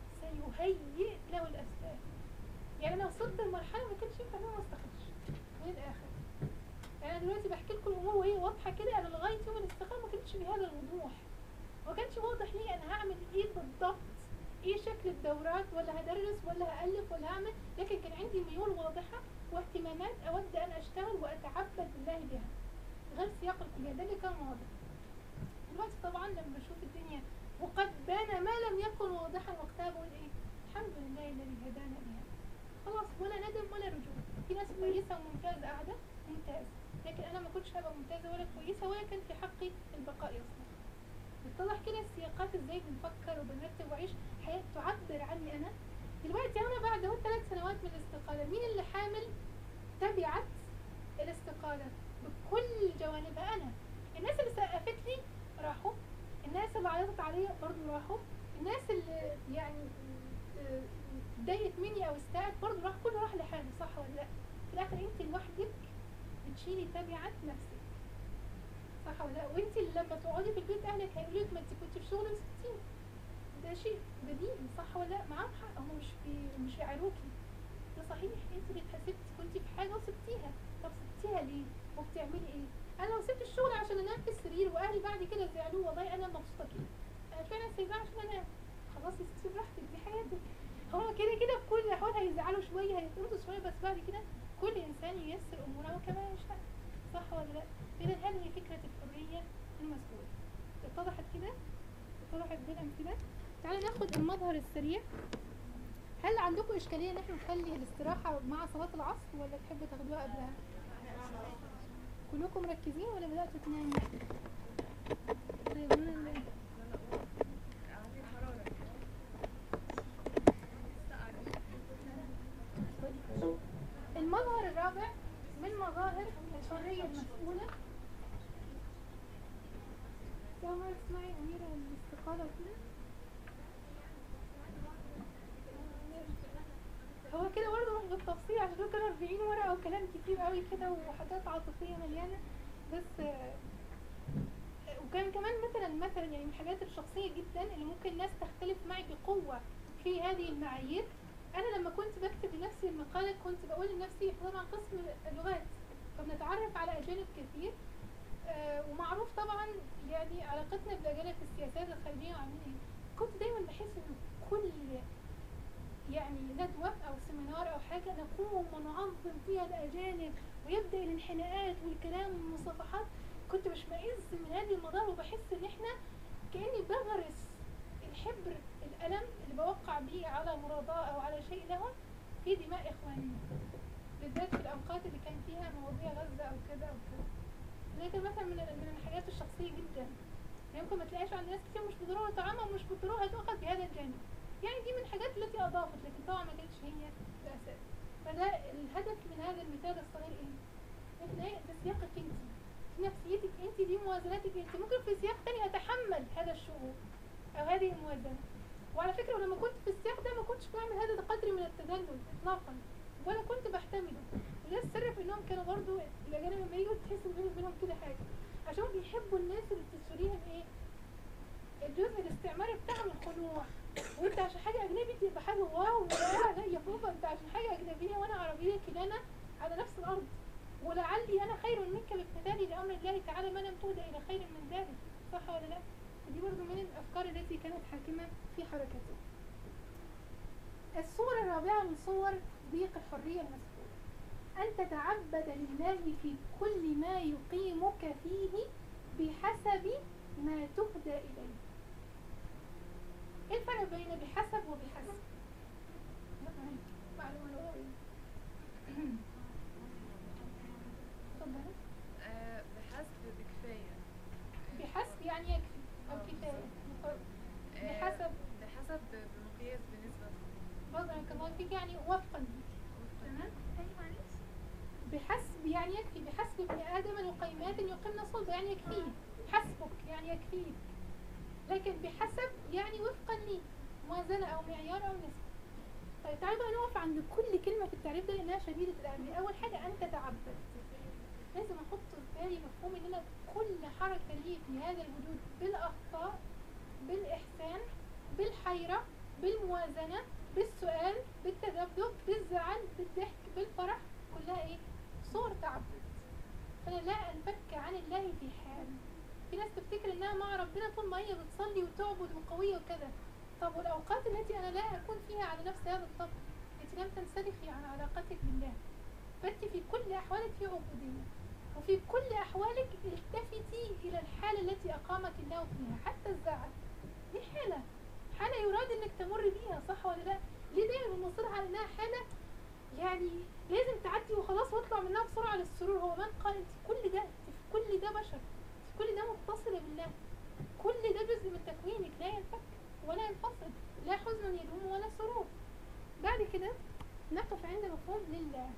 سيهيئ له الاسباب يعني انا وصلت لمرحله ما كانش ينفع ان انا ما استخدمش من الاخر يعني انا دلوقتي بحكي لكم الامور وهي واضحه كده انا لغايه يوم الاستقامه ما كانتش بهذا الوضوح ما كانش واضح لي انا هعمل ايه بالضبط ايه شكل الدورات ولا هدرس ولا هالف ولا هعمل لكن كان عندي ميول واضحه واهتمامات اود ان اشتغل واتعبد بالله بها غير سياق الكليه ده اللي كان واضح دلوقتي طبعا لما بشوف الدنيا وقد بان ما لم يكن واضحا وقتها بقول ايه الحمد لله الذي هدانا لهذا خلاص ولا ندم ولا رجوع في ناس كويسه وممتازه قاعده ممتاز لكن انا ما كنتش هبقى ممتازه ولا كويسه ولا كان في حقي البقاء يصلح بتطلع كده السياقات ازاي بنفكر وبنرتب وعيش حياة تعبر عني انا دلوقتي انا بعد اهو ثلاث سنوات من الاستقالة مين اللي حامل تبعت الاستقالة بكل جوانبها انا الناس اللي سقفت لي راحوا الناس اللي عيطت عليا برضو راحوا الناس اللي يعني آه، اتضايقت مني او استاءت برضو راح كله راح لحاله صح ولا لا في الاخر انت لوحدك بتشيلي تبعت نفسك صح ولا لا وانت اللي لما تقعدي في البيت اهلك هيقولوا لك ما انت كنت في شغل وسبتيه ده شيء بديهي صح ولا لا معاهم حق هم مش بي مش بيعايروكي ده صحيح انت اللي اتحسبتي كنت في حاجه وسبتيها طب سبتيها ليه وبتعملي ايه انا لو سبت الشغل عشان انام في السرير واهلي بعد كده زعلوا والله انا مبسوطه كده انا فعلا سايباها عشان انام خلاص يا ستي براحتك دي حياتك هما كده كده في كل الاحوال هيزعلوا شويه هيطردوا شويه بس بعد كده كل انسان ييسر اموره كما يشاء صح ولا لا اذا هذه فكره الحريه المسؤوله اتضحت كده اتضحت بالامثله تعالى ناخد المظهر السريع هل عندكم اشكاليه ان احنا نخلي الاستراحه مع صلاه العصر ولا تحبوا تاخدوها قبلها كلكم مركزين ولا بداتوا تناموا طيب أنا- المظهر الرابع من مظاهر الحرية المسؤولة يا ما اسمعي أميرة الاستقالة كده هو بقى وكلام كتير قوي كده وحاجات عاطفيه مليانه بس آه، وكان كمان مثلا مثلا يعني من الحاجات الشخصيه جدا اللي ممكن الناس تختلف معي بقوه في هذه المعايير انا لما كنت بكتب لنفسي المقاله كنت بقول لنفسي إحنا طبعا قسم اللغات فبنتعرف على اجانب كثير آه، ومعروف طبعا يعني علاقتنا بالاجانب في السياسات الخارجيه وعاملين ايه كنت دايما بحس ان كل يعني ندوة أو سيمينار أو حاجة نقوم ونعظم فيها الأجانب ويبدأ الانحناءات والكلام والمصافحات كنت بشمئز من هذه المظاهر وبحس إن إحنا كأني بغرس الحبر الألم اللي بوقع بيه على مرضاة أو على شيء لهم في دماء إخواننا بالذات في الأوقات اللي كان فيها مواضيع غزة أو كذا أو كذا لكن مثلا من من الحاجات الشخصية جدا يمكن ما تلاقيش عند ناس كتير مش بالضرورة طعامها ومش بالضرورة هتؤخذ بهذا الجانب يعني دي من الحاجات التي أضافت لكن طبعا ما كانتش هي الأساس فده الهدف من هذا المثال الصغير إيه؟ إن إيه ده سياقك أنت في نفسيتك أنت دي موازناتك أنت ممكن في سياق تاني أتحمل هذا الشعور أو هذه الموازنة وعلى فكرة ولما كنت في السياق ده ما كنتش بعمل هذا القدر من التذلل إطلاقا ولا كنت بحتمله وده السر في إنهم كانوا برضو الأجانب لما يجوا تحس إن بينهم وبينهم كده حاجة عشان بيحبوا الناس اللي بتشتريهم إيه؟ الجزء الاستعماري بتاعهم الخنوع وانت عشان حاجه اجنبي تبقى حاجه واو لا لا يا بابا انت عشان حاجه اجنبيه وانا عربيه كلانا على نفس الارض ولعلي انا خير منك بامتثالي لامر الله تعالى ما لم تهدى الى خير من ذلك صح ولا لا؟ دي برضه من الافكار التي كانت حاكمه في حركته. الصورة الرابعة من صور ضيق الحرية المسؤولة أن تتعبد لله في كل ما يقيمك فيه بحسب ما تهدى إليه ايه الفرق بين بحسب وبحسب لا، معلومة لغوية اتفضلي. آه، بحسب بكفاية بحسب يعني يكفي او كفاية مقرر. آه، بحسب بحسب بمقياس بنسبة بارك الله فيك يعني وفقا ليك تمام تاني معلش بحسب يعني يكفي بحسب ابن ادم لقيمات يقمن صلبه يعني يكفيه حسبك يعني يكفيك لكن بحسب يعني وفقا لي موازنه او معيار او نسبه طيب تعالوا بقى نقف عند كل كلمه في التعريف ده لانها شديده الاهميه اول حاجه ان تتعبد لازم احط في بالي مفهوم ان انا كل حركه لي في هذا الوجود بالاخطاء بالاحسان بالحيره بالموازنه بالسؤال بالتذبذب بالزعل بالضحك بالفرح كلها ايه صور تعبد فانا لا انفك عن الله في حال في ناس تفتكر انها مع ربنا طول ما هي بتصلي وتعبد وقويه وكذا طب والاوقات التي انا لا اكون فيها على نفس هذا الطبع انت لم تنسلخي عن علاقتك بالله فانت في كل احوالك في عبوديه وفي كل احوالك التفتي الى الحاله التي اقامك الله فيها حتى الزعل دي حاله حاله يراد انك تمر بيها صح ولا لا ليه دايما بنصر على انها حاله يعني لازم تعدي وخلاص واطلع منها بسرعه للسرور هو من قال انت كل ده انت في كل ده بشر انت كل ده متصله بالله كل ده جزء من تكوينك لا ينفك ولا ينفصل لا حزن يدوم ولا سرور بعد كده نقف عند مفهوم لله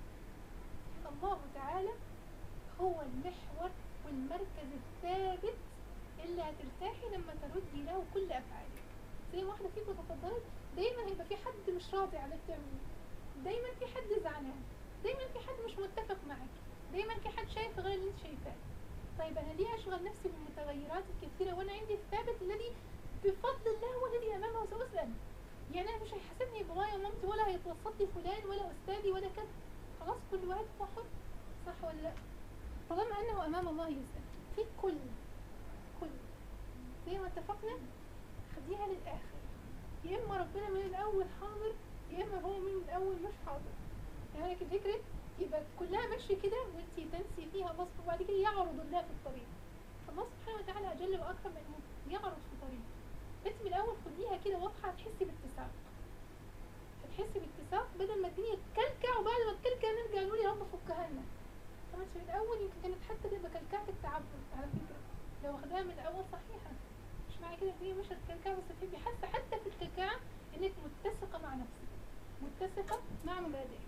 الله تعالى هو المحور والمركز الثابت اللي هترتاحي لما تردي له كل افعالك زي ما واحده فيكم تفضلت دايما هيبقى في حد مش راضي على اللي بتعمليه دايما في حد زعلان دايما في حد مش متفق معاك دايما في حد شايف غير اللي انت شايفاه طيب انا ليه اشغل نفسي بالمتغيرات الكثيره وانا عندي الثابت الذي بفضل الله هو الذي امامه ساسال يعني انا مش هيحاسبني بابايا ومامتي ولا هيتوسط لي فلان ولا استاذي ولا كذا خلاص كل واحد هو حر صح ولا لا طالما انه امام الله يسال في كل كل زي ما اتفقنا خديها للاخر يا اما ربنا من الاول حاضر يا اما هو من الاول مش حاضر يعني لكن فكره يبقى كلها ماشيه كده وانت تنسي فيها بسط وبعد كده يعرض الله في الطريق الله سبحانه وتعالى اجل واكرم انه يعرض في الطريق انت من الاول خديها كده واضحه هتحسي باتساق هتحسي باتساق بدل ما الدنيا تكلكع وبعد ما تكلكع نرجع نقول يا رب فكها لنا طبعا في الاول يمكن كانت حتى تبقى كلكعه التعبد على فكره لو واخداها من الاول صحيحه مش معنى كده ان هي مش هتكلكع بس تبقي حاسه حتى في الكلكعه انك متسقه مع نفسك متسقه مع مبادئك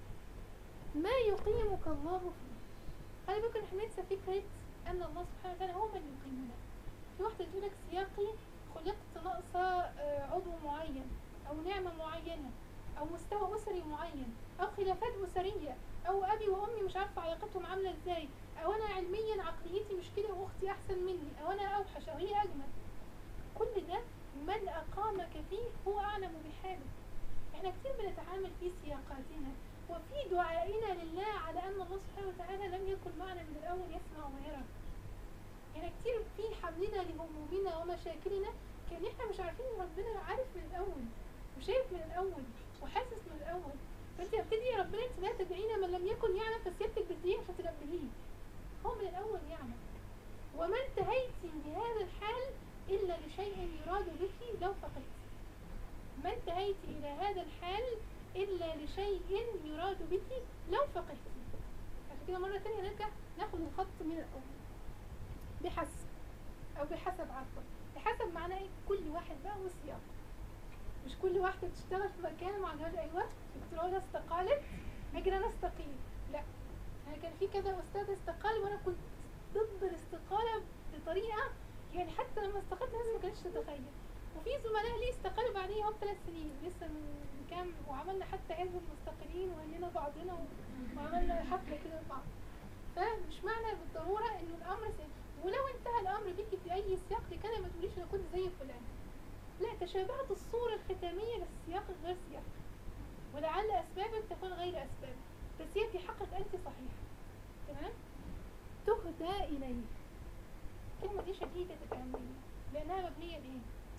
ما يقيمك الله فيه خلي بالك احنا ننسى فكره ان الله سبحانه وتعالى هو من يقيمنا في واحده تقول لك سياقي خلقت ناقصه آه، عضو معين او نعمه معينه او مستوى اسري معين او خلافات اسريه او ابي وامي مش عارفه علاقتهم عامله ازاي او انا علميا عقليتي مش كده واختي احسن مني او انا اوحش او هي اجمل كل ده من اقامك فيه هو اعلم بحالك احنا كتير بنتعامل في سياقاتنا وفي دعائنا لله على ان الله سبحانه وتعالى لم يكن معنا من الاول يسمع ويرى يعني كتير في حملنا لهمومنا ومشاكلنا كان احنا مش عارفين ان ربنا عارف من الاول وشايف من الاول وحاسس من الاول فانت بتدعي ربنا انت لا تدعين من لم يكن يعلم فسيادتك بتدعيه عشان تنبهيه هو من الاول يعلم وما انتهيت لهذا الحال الا لشيء يراد بك لو فقدت ما انتهيت الى هذا الحال الا لشيء يراد بك لو فقدت عشان كده مره تانية نرجع ناخد الخط من الاول بحسب او بحسب عفوا بحسب معناه ايه كل واحد بقى والسياق مش كل واحدة بتشتغل في مكان ما عندهاش ايوه الدكتورة استقالت اجري انا استقيل لا انا كان في كذا استاذ استقال وانا كنت ضد الاستقالة بطريقة يعني حتى لما استقلت الناس ما كانتش تتخيل وفي زملاء لي استقالوا بعديها هم ثلاث سنين لسه من كام وعملنا حتى حزب المستقلين وهنينا بعضنا و- وعملنا حفلة كده لبعض فمش معنى بالضرورة انه الامر سهل ولو انتهى الامر بيكي في اي سياق لكده ما تقوليش انا كنت زي فلان لا تشابهت الصورة الختامية بس سياق غير سياق ولعل اسبابك تكون غير اسباب بس هي في حقك انت صحيحة تمام تهدى اليه الكلمة دي شديدة الأهمية لأنها مبنية بإيه؟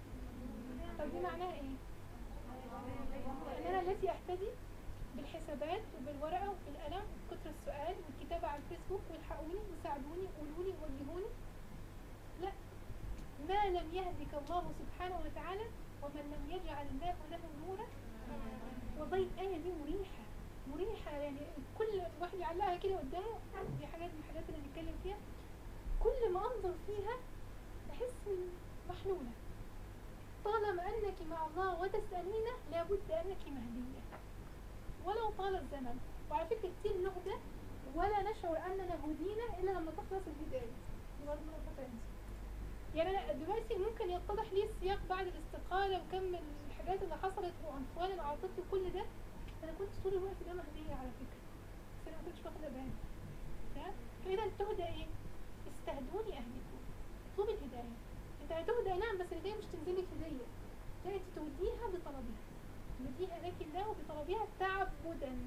طب دي معناها إيه؟ إن أنا التي أهتدي بالحسابات وبالورقة وبالقلم وكتر السؤال والكتابة على الفيسبوك والحقوني وساعدوني قولولي وجهوني لا ما لم يهدك الله سبحانه وتعالى ومن لم يجعل الله له نورا والله الآية دي مريحة مريحة يعني كل واحد يعلقها كده قدامه دي حاجات من الحاجات اللي بنتكلم فيها كل ما انظر فيها احس إن محلولة طالما انك مع الله وتسألين لابد انك مهدية ولو طال الزمن وعلى فكرة كتير نهدى ولا نشعر اننا هدينا الا لما تخلص الهداية دي برضه نقطة تانية. يعني انا دلوقتي ممكن يتضح لي السياق بعد الاستقالة وكم الحاجات اللي حصلت وعنفوان اللي عطت لي كل ده انا كنت طول الوقت ده مهدية على فكرة بس انا ما كنتش واخدة بالي تمام؟ فاذا تهدى ايه؟ استهدوني اهدكم اطلبي الهداية انت هتهدى نعم بس الهداية مش تنزلك هدية لا انت تهديها بطلبها تهديها لك الله بطلبها تعبدا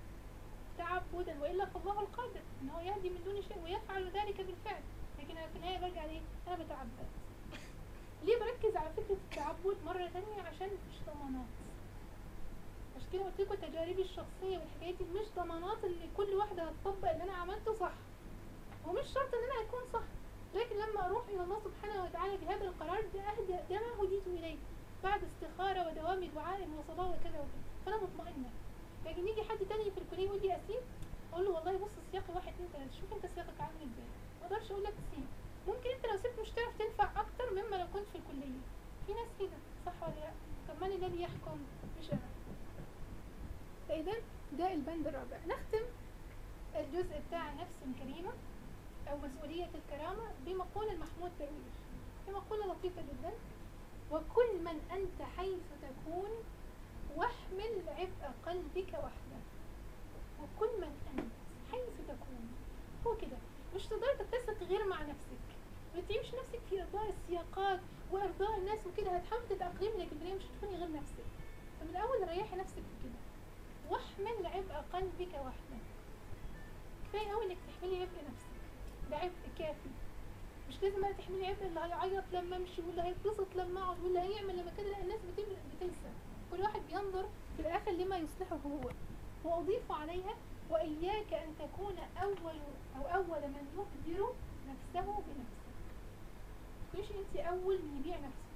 تعبدا والا فالله القادر ان هو يهدي من دون شيء ويفعل ذلك بالفعل لكن انا في النهايه برجع ليه؟ انا بتعبد ليه بركز على فكره التعبد مره ثانيه عشان مفيش ضمانات عشان كده قلت لكم تجاربي الشخصيه والحكايات دي مش ضمانات ان كل واحده هتطبق اللي انا عملته صح ومش شرط ان انا اكون صح لكن لما اروح الى الله سبحانه وتعالى بهذا القرار ده اهدى ده ما هديت اليه بعد استخاره ودوام دعاء وصلاه وكذا وكذا فانا مطمئنه لكن يجي حد تاني في الكليه يقول لي اسيب اقول له والله بص السياق واحد اتنين تلاته شوف انت سياقك عامل ازاي ما اقدرش اقول لك سيب ممكن انت لو سبت مش هتعرف تنفع اكتر مما لو كنت في الكليه في ناس كده صح ولا لا طب من الذي يحكم مش انا فاذا ده البند الرابع نختم الجزء بتاع نفس كريمه أو مسؤولية الكرامة بمقولة محمود درويش في مقولة لطيفة جدا وكل من أنت حيث تكون واحمل عبء قلبك وحدك وكل من أنت حيث تكون هو كده مش تقدر تتسق غير مع نفسك ما تعيش نفسك في إرضاء السياقات وإرضاء الناس وكده هتحاول تتأقلمي لكن بالله مش هتكوني غير نفسك فمن الأول ريحي نفسك في كده واحمل عبء قلبك وحدك كفاية أوي إنك تحملي عبء نفسك ده عبء كافي مش لازم بقى تحملي عبء اللي هيعيط لما امشي واللي هيتبسط لما اقعد واللي هيعمل لما كده لا الناس بتم- بتنسى كل واحد بينظر في الاخر لما يصلحه هو واضيف عليها واياك ان تكون اول او اول من يخبر نفسه بنفسه مش انت اول من يبيع نفسه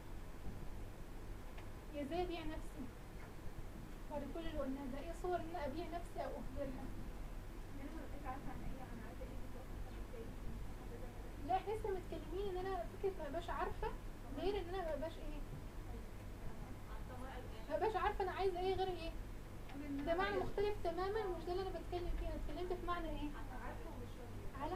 يا زي ابيع نفسي بعد كل اللي قلناه ده ايه صور ان انا ابيع نفسي او اخبرها انا ما بقيت عارفه عن ايه انا عايزه ايه بالظبط عشان كده لا احنا لسه متكلمين ان انا فكره ما ابقاش عارفه غير ان انا ما ابقاش ايه ما ابقاش عارفه انا عايزه ايه غير ايه ده معنى مختلف تماما ومش ده اللي انا بتكلم فيه انا اتكلمت في معنى ايه على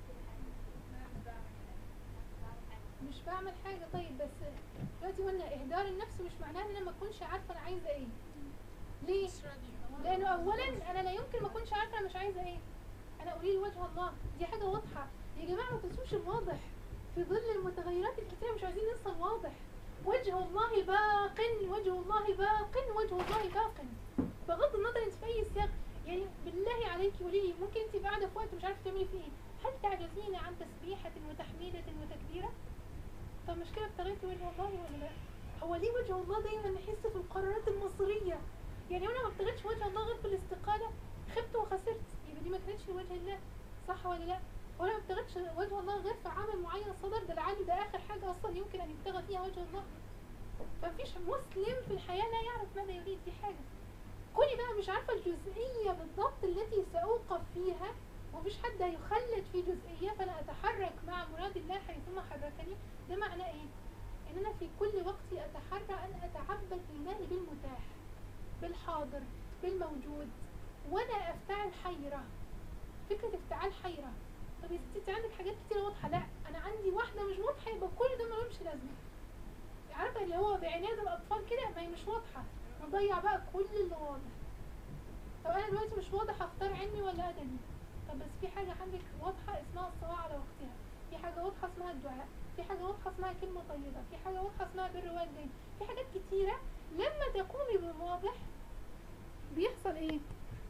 مش بعمل حاجه طيب بس دلوقتي قلنا اهداء انكار النفس مش معناه ان انا ما اكونش عارفه انا عايزه ايه ليه لانه اولا انا لا يمكن ما اكونش عارفه انا مش عايزه ايه انا اريد وجه الله دي حاجه واضحه يا جماعه ما تنسوش الواضح في ظل المتغيرات الكتيره مش عايزين ننسى الواضح وجه الله باق وجه الله باق وجه الله باق بغض النظر انت في اي سياق يعني بالله عليك قولي لي ممكن انت قاعده في وقت مش عارفه تعملي فيه ايه هل تعجزين عن تسبيحه وتحميده وتكبيره طب مش كده ابتغيتي وجه الله ولا لا هو ليه وجه الله دايما نحس في القرارات المصيريه يعني انا ما ابتغيتش وجه الله غير في الاستقاله خبت وخسرت يبقى دي ما كانتش لوجه الله صح ولا لا وانا ما ابتغيتش وجه الله غير في عمل معين صدر ده لعلي ده اخر حاجه اصلا يمكن ان يبتغى فيها وجه الله فمفيش مسلم في الحياه لا يعرف ماذا يريد دي حاجه كوني بقى مش عارفه الجزئيه بالضبط التي ساوقف فيها ومفيش حد هيخلد في جزئيه فانا اتحرك مع مراد الله حيثما حركني ده معناه ايه ان انا في كل وقت اتحرى ان اتعبد لله بالمتاح بالحاضر بالموجود ولا افتعل حيرة فكرة افتعال حيرة طب يا ستي انت عندك حاجات كتير واضحة لا انا عندي واحدة مش واضحة يبقى كل ده ملوش لازمة عارفة اللي هو بعناد الاطفال كده ما هي مش واضحة نضيع بقى كل اللي واضح طب انا دلوقتي مش واضح اختار علمي ولا ادبي طب بس في حاجة عندك واضحة اسمها الصلاة على وقتها في حاجة واضحة اسمها الدعاء في حاجة واضحة اسمها كلمة طيبة في حاجة واضحة اسمها بر والدين في حاجات كتيرة لما تقومي بالواضح بيحصل ايه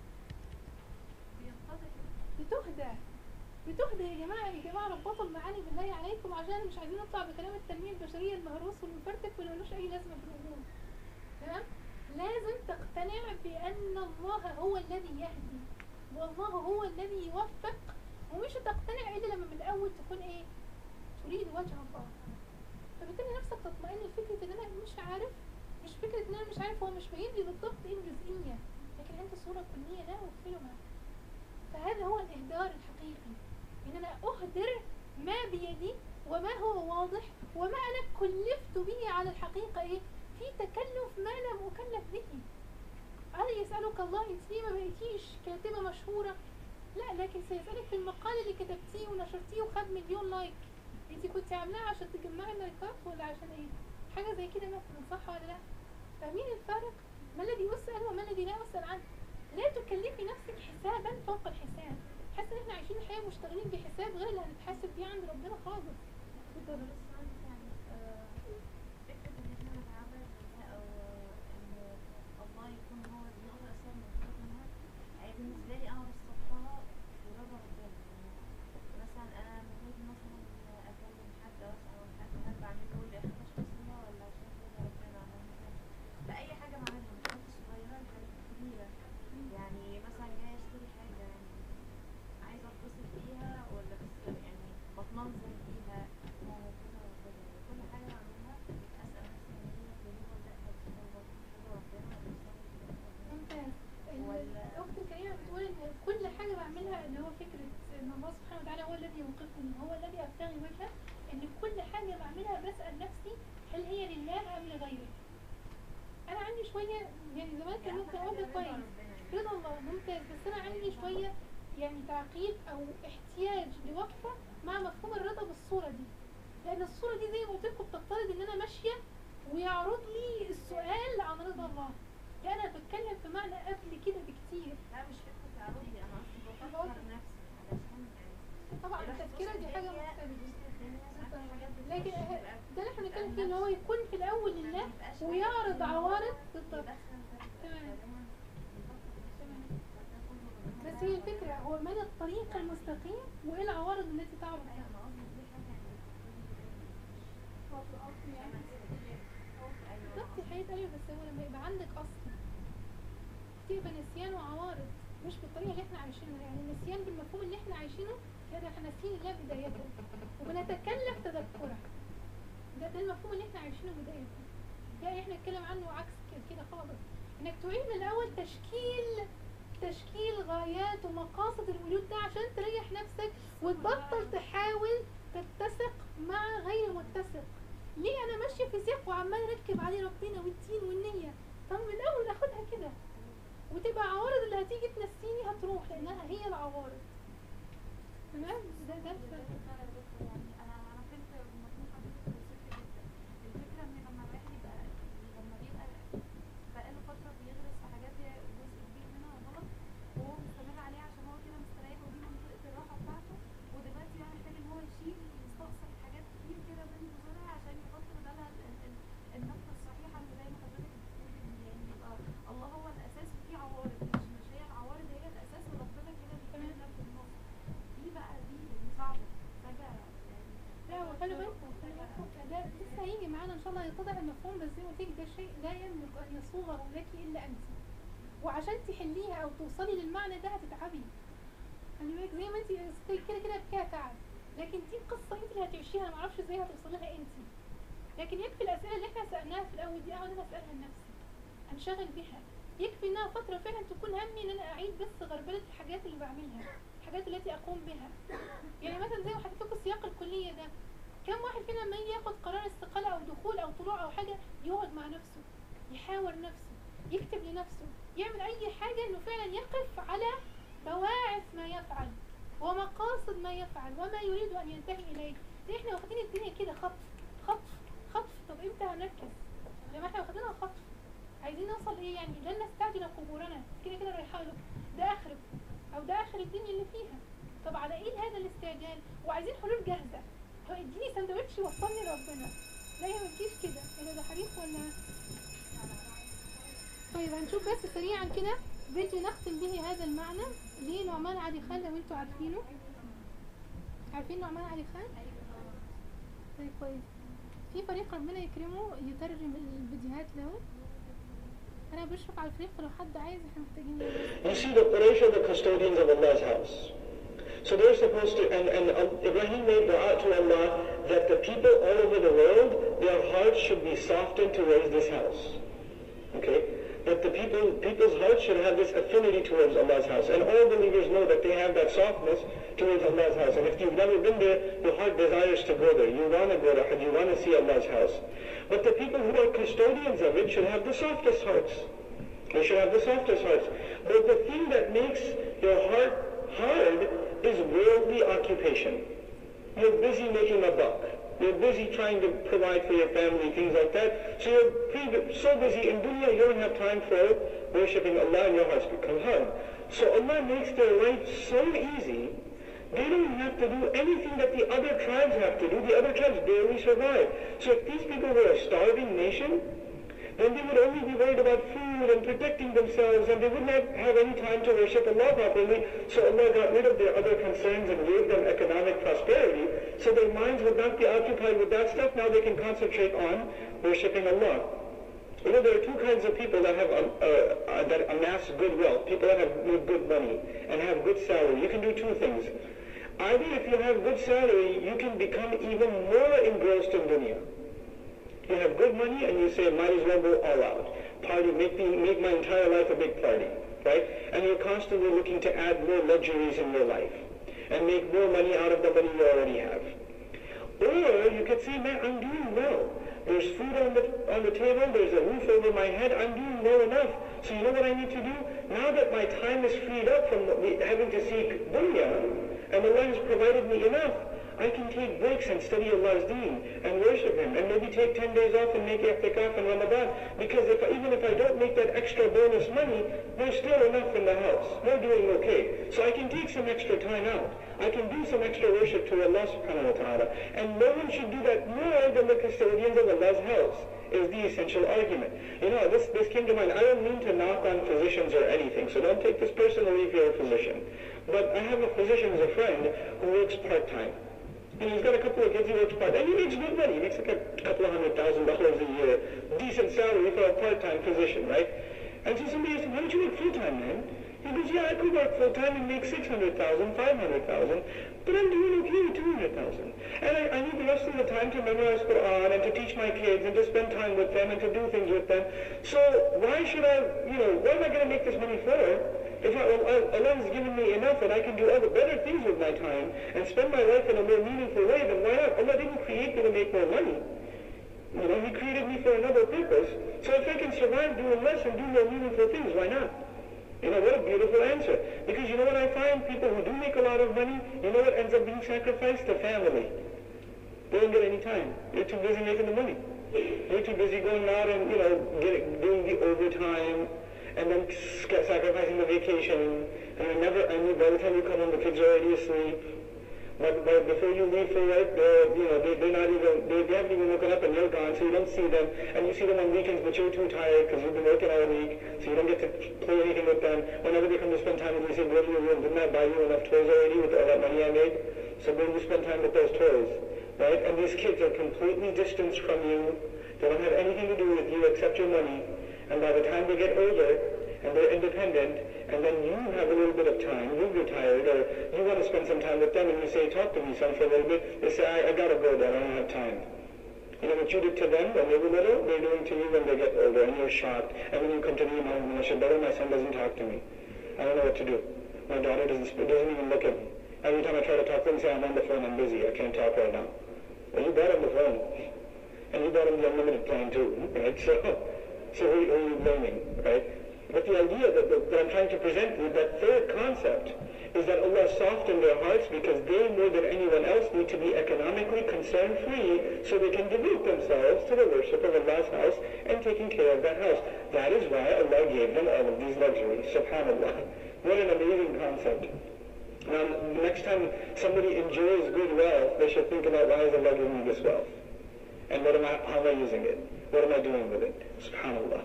بتهدى بتهدى يا جماعة يا جماعة ربطوا المعاني بالله عليكم عشان مش عايزين نطلع بكلام التنمية البشرية المهروس والمفرتك واللي ملوش أي لازمة في الأمور تمام لازم تقتنع بأن الله هو الذي يهدي والله هو الذي يوفق ومش هتقتنع إلا لما من الأول تكون إيه تريد وجه الله فبالتالي نفسك تطمئن لفكرة إن أنا مش عارف مش فكرة إن أنا مش عارف هو مش باين لي بالضبط إيه الجزئية لكن عندي صورة كلية لا أغفلها فهذا هو الإهدار الحقيقي إن أنا أهدر ما بيدي وما هو واضح وما أنا كلفت به على الحقيقة إيه في تكلف ما لم أكلف به هل يسألك الله أنت ليه ما بقيتيش كاتبة مشهورة لا لكن سيسألك في المقال اللي كتبتيه ونشرتيه وخد مليون لايك انت كنت عاملاه عشان تجمعي اللايكات ولا عشان ايه حاجة زي كده مثلا صح ولا لا فاهمين الفرق ما الذي أسأل وما الذي لا أسأل عنه لا تكلفي نفسك حسابا فوق الحساب حاسه ان احنا عايشين الحياه مشتغلين بحساب غير اللي هنتحاسب بيه عند ربنا خالص اتفضل. فكرة إن إحنا نتعبد لله أو إن الله يكون هو النقطة أصلا المفروض منها هي بالنسبة لي أنا بسطتها برضا ربنا يعني مثلا أنا المفروض مثلا أكلم حد أو أسأل عن حد هل بعمله لإخلاص بسيطة ولا عشان رضا ربنا ولا مثلا لأي حاجة بعملها مش حاجات صغيرة لحاجات كبيرة يعني مثلا جاي أشتري حاجة يعني عايزة أتبسط بيها ولا بس يعني بتمنظر بيها ما هو كده ربنا يعني كل حاجة بعملها أسأل نفسي يعني هي اللي هو ده هتبقى رضا ربنا ولا مش رضا ربنا ممتاز ولا- الأخت الكريمة بتقول إن كل حاجة بعملها اللي هو فكرة إن الله سبحانه وتعالى هو الذي يوقفني هو الذي أبتغي وجهه إن كل حاجة بعملها بسأل نفسي هل هي لله أم لغيره أنا عندي شوية يعني زمان كان ممكن أقول ده كويس رضا الله ممتاز بس أنا عندي شوية يعني تعقيد أو احتياج لوقفة مع مفهوم الرضا بالصورة دي لأن الصورة دي زي ما قلت لكم بتفترض إن أنا ماشية ويعرض لي السؤال عن رضا الله لا أنا بتكلم في معنى قبل كده بكتير لا مش فكرة تعرضي أنا أصلا بفكر نفسي علشان يعني طبعا الواحد التفكيرة دي وسط حاجة الدنيا- مختلفة وسط الدنيا ساعات حاجات لكن بتخش اه- تبقى ده اللي احنا بنتكلم فيه ان هو يكون في الاول لله ما يبقاش ويعرض حاجة عوارض إن هو بالضبط يدخل ده تمام. فدايما بفكر في تمام. ده كله ربنا بس هي ده الفكرة هو من الطريق المستقيم وايه العوارض التي تعرض أيوة لها أنا قصدي دي حاجة يعني أيوة بالظبط يا حقيقة ايوه بس هو لما يبقى عندك اصل تبقى نسيان وعوارض مش بالطريقة اللي احنا عايشينها يعني النسيان بالمفهوم اللي احنا عايشينه لا ده احنا ناسيين الله بداية وبنتكلف تذكره ده ده المفهوم اللي احنا عايشينه بداية لا احنا نتكلم عنه عكس كده- كده خالص انك تعيد من الاول تشكيل تشكيل غايات ومقاصد الوجود ده عشان تريح نفسك وتبطل تحاول تتسق مع غير متسق ليه انا ماشيه في سياق وعمال اركب عليه ربنا والدين والنيه طب من الاول اخدها كده وتبقى عوارض اللي هتيجي تنسيني هتروح لانها هي العوارض تمام ده ده الفرق. يعني انا انا فهمت مفهوم حضرتك وصلت جدا الفكره ان لما الواحد يبقى ان شاء الله يتضح المفهوم بس زي ما قلت لك ده شيء لا يملك ان يصوغه لك الا انت وعشان تحليها او توصلي للمعنى ده هتتعبي خلي بالك زي ما انت كده كده فيها تعب لكن دي قصه انت اللي هتعيشيها انا معرفش ازاي هتوصلي لها انت لكن يكفي الاسئله اللي احنا سالناها في الاول دي اقعد انا اسالها لنفسي انشغل بها يكفي انها فتره فعلا تكون همي ان انا اعيد بس غربله الحاجات اللي بعملها الحاجات التي اقوم بها يعني مثلا زي ما حكيت لكم سياق الكليه ده كم واحد فينا لما يجي ياخد قرار استقاله او دخول او طلوع او حاجه يقعد مع نفسه يحاور نفسه يكتب لنفسه يعمل اي حاجه انه فعلا يقف على بواعث ما يفعل ومقاصد ما يفعل وما يريد ان ينتهي اليه ليه احنا واخدين الدنيا كده خطف خطف خطف طب امتى هنركز لما احنا واخدينها خطف عايزين نوصل ايه يعني لن نستعجل قبورنا كده كده رايحه له ده اخر او ده اخر الدنيا اللي فيها طب على ايه هذا الاستعجال وعايزين حلول جاهزه هو اديني سندوتش يوصلني لربنا لا هي ما تجيش كده ايه ده حديث ولا طيب هنشوف بس سريعا كده فيديو نختم به هذا المعنى لنعمان علي خان لو انتوا عارفينه عارفين نعمان علي خان؟ طيب كويس في فريق ربنا يكرمه يترجم الفيديوهات له انا بشفق على الفريق لو حد عايز احنا محتاجين You see, the Quraysh are the custodians of Allah's house. So they're supposed to, and, and uh, Ibrahim made dua to Allah that the people all over the world, their hearts should be softened towards this house. Okay? That the people, people's hearts should have this affinity towards Allah's house. And all believers know that they have that softness towards Allah's house. And if you've never been there, your heart desires to go there. You want to go to Hajj, you want to see Allah's house. But the people who are custodians of it should have the softest hearts. They should have the softest hearts. But the thing that makes your heart hard is worldly occupation. You're busy making a buck. You're busy trying to provide for your family, things like that. So you're pretty, so busy in dunya, you don't have time for worshipping Allah and your hearts become hard. So Allah makes their life so easy, they don't have to do anything that the other tribes have to do. The other tribes barely survive. So if these people were a starving nation, then they would only be worried about food and protecting themselves and they would not have any time to worship Allah properly. So Allah got rid of their other concerns and gave them economic prosperity. So their minds would not be occupied with that stuff. Now they can concentrate on worshipping Allah. You know, there are two kinds of people that have um, uh, uh, that amass good wealth. People that have good good money and have good salary. You can do two things. Either if you have good salary, you can become even more engrossed in dunya. You have good money and you say, might as well go all out. Party, make, me, make my entire life a big party, right? And you're constantly looking to add more luxuries in your life and make more money out of the money you already have. Or you could say, man, I'm doing well. There's food on the, on the table, there's a roof over my head, I'm doing well enough. So you know what I need to do? Now that my time is freed up from the- having to seek dunya, and Allah has provided me enough, I can take breaks and study Allah's deen and worship Him and maybe take 10 days off and make i'tikaf in Ramadan. Because if, even if I don't make that extra bonus money, there's still enough in the house. We're doing okay. So I can take some extra time out. I can do some extra worship to Allah subhanahu wa ta'ala. And no one should do that more than the custodians of Allah's house is the essential argument. You know, this, this came to mind. I don't mean to knock on physicians or anything, so don't take this personally if you're a physician. But I have a physician as a friend who works part-time. And he's got a couple of kids he works part and he makes good money. He makes like a couple of hundred thousand dollars a year. Decent salary for a part-time physician, right? And so somebody asked him, why don't you work full-time then? He goes, yeah, I could work full-time and make 600,000, 500,000, but I'm doing okay with 200,000. And I, I need the rest of the time to memorize Quran and to teach my kids and to spend time with them and to do things with them. So why should I, you know, what am I going to make this money for? If I, well, Allah has given me enough and I can do other better things with my time and spend my life in a more meaningful way, then why not? Allah didn't create me to make more money. You know, He created me for another purpose. So if I can survive doing less and do more meaningful things, why not? You know, what a beautiful answer. Because you know what I find? People who do make a lot of money, you know what ends up being sacrificed? The family. They don't get any time. They're too busy making the money. They're too busy going out and, you know, getting, doing the overtime and then sc- sacrificing the vacation. And I never, I mean, by the time you come home, the kids are already asleep. But, but before you leave for work, they're, you know, they, they're not even, they, they haven't even woken up and you're gone, so you don't see them. And you see them on weekends, but you're too tired because you've been working all week, so you don't get to play anything with them. Whenever they come to spend time with you, you say, go to your room. Didn't I buy you enough toys already with all that money I made? So go you spend time with those toys, right? And these kids are completely distanced from you. They don't have anything to do with you except your money. And by the time they get older and they're independent, and then you have a little bit of time, you've retired, or you want to spend some time with them, and you say, talk to me son for a little bit, they say, I, I gotta go there, I don't have time. You know what you did to them when they were little, they're doing to you when they get older, and you're shocked. And then you come to me and I said, brother, my son doesn't talk to me. I don't know what to do. My daughter doesn't, sp- doesn't even look at me. Every time I try to talk to them, say, I'm on the phone, I'm busy, I can't talk right now. Well, you bought him the phone. And you bought him the unlimited plan too, right? So, so who, who are you blaming, right? But the idea that, that, that I'm trying to present with that third concept is that Allah softened their hearts because they, more than anyone else, need to be economically concern-free so they can devote themselves to the worship of Allah's house and taking care of that house. That is why Allah gave them all of these luxuries. Subhanallah. What an amazing concept. Now, next time somebody enjoys good wealth, they should think about why is Allah giving me this wealth? And what am I, how am I using it? What am I doing with it? Subhanallah.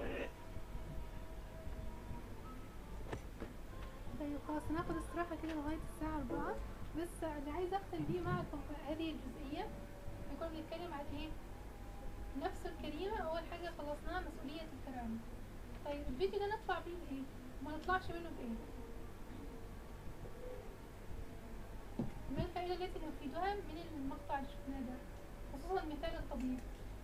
طيب خلاص هناخد استراحة كده لغاية الساعة أربعة بس اللي عايزة أختم بيه معكم هذه الجزئية احنا كنا بنتكلم عن إيه؟ نفس الكريمة أول حاجة خلصناها مسؤولية الكرامة طيب الفيديو ده نطلع بيه بإيه؟ وما نطلعش منه بإيه؟ ما الفائدة التي نفيدها من المقطع اللي شفناه ده؟ خصوصا مثال الطبيب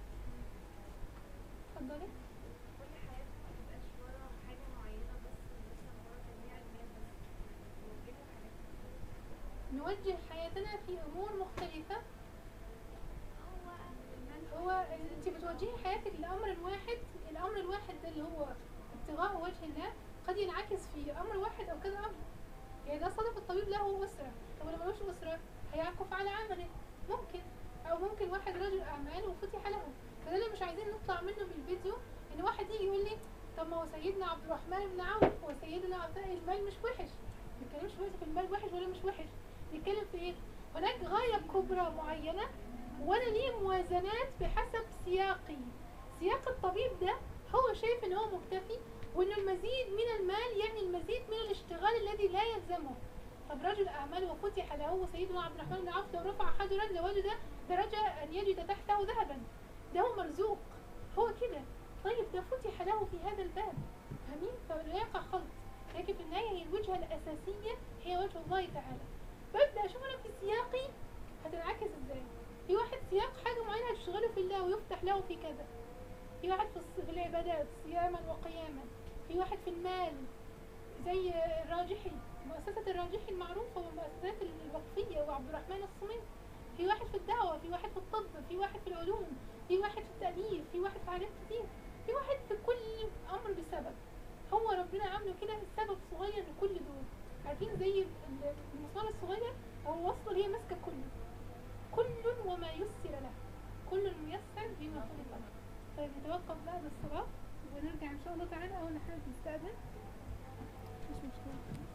اتفضلي كل حياتنا ما تبقاش ورا حاجة معينة بس مثلا ورا تجميع المال بس نوجهه حاجات نوجه حياتنا في أمور مختلفة هو المال هو انت بتوجهي حياتك لامر الواحد الامر الواحد ده اللي هو ابتغاء وجه الله قد ينعكس في امر واحد او كذا امر يعني ده صدق الطبيب له اسره طب لو ملوش اسره هيعكف على عمله ممكن او ممكن واحد رجل اعمال وفتح له فده اللي مش عايزين نطلع منه من الفيديو ان واحد يجي يقول لي طب ما هو سيدنا عبد الرحمن بن عوف وسيدنا عطاء المال مش وحش ما بنتكلمش دلوقتي في المال وحش ولا مش وحش نتكلم في ايه هناك غايه كبرى معينه وانا ليه موازنات بحسب سياقي سياق الطبيب ده هو شايف ان هو مكتفي وان المزيد من المال يعني المزيد من الاشتغال الذي لا يلزمه طب رجل اعمال وفتح له وسيدنا عبد الرحمن بن عوف لو رفع حجرا لوجد درجة ان يجد تحته ذهبا ده هو مرزوق هو كده طيب ده فتح له في هذا الباب فاهمين فلا يقع خلط لكن في النهاية هي الوجهة الأساسية هي وجه الله تعالى ببدأ أشوف أنا في سياقي هتنعكس ازاي في واحد سياق حاجة معينة هتشتغله في الله ويفتح له في كذا في واحد في الص- في العبادات صياما وقياما في واحد في المال زي الراجحي مؤسسة الراجحي المعروفة والمؤسسات الوقفية وعبد الرحمن الصميم في واحد في الدعوة في واحد في الطب في واحد في العلوم في واحد في التأليف في واحد في حاجات كتير في واحد في كل أمر بسبب هو ربنا عامله كده السبب صغير لكل دول عارفين زي ال- المسمار الصغير أو الوصلة اللي هي ماسكة كله كل وما يسر له كل ميسر بما خلق له طيب نتوقف بعد الصلاة ونرجع إن شاء الله تعالى أول حاجة نستأذن مش مشكلة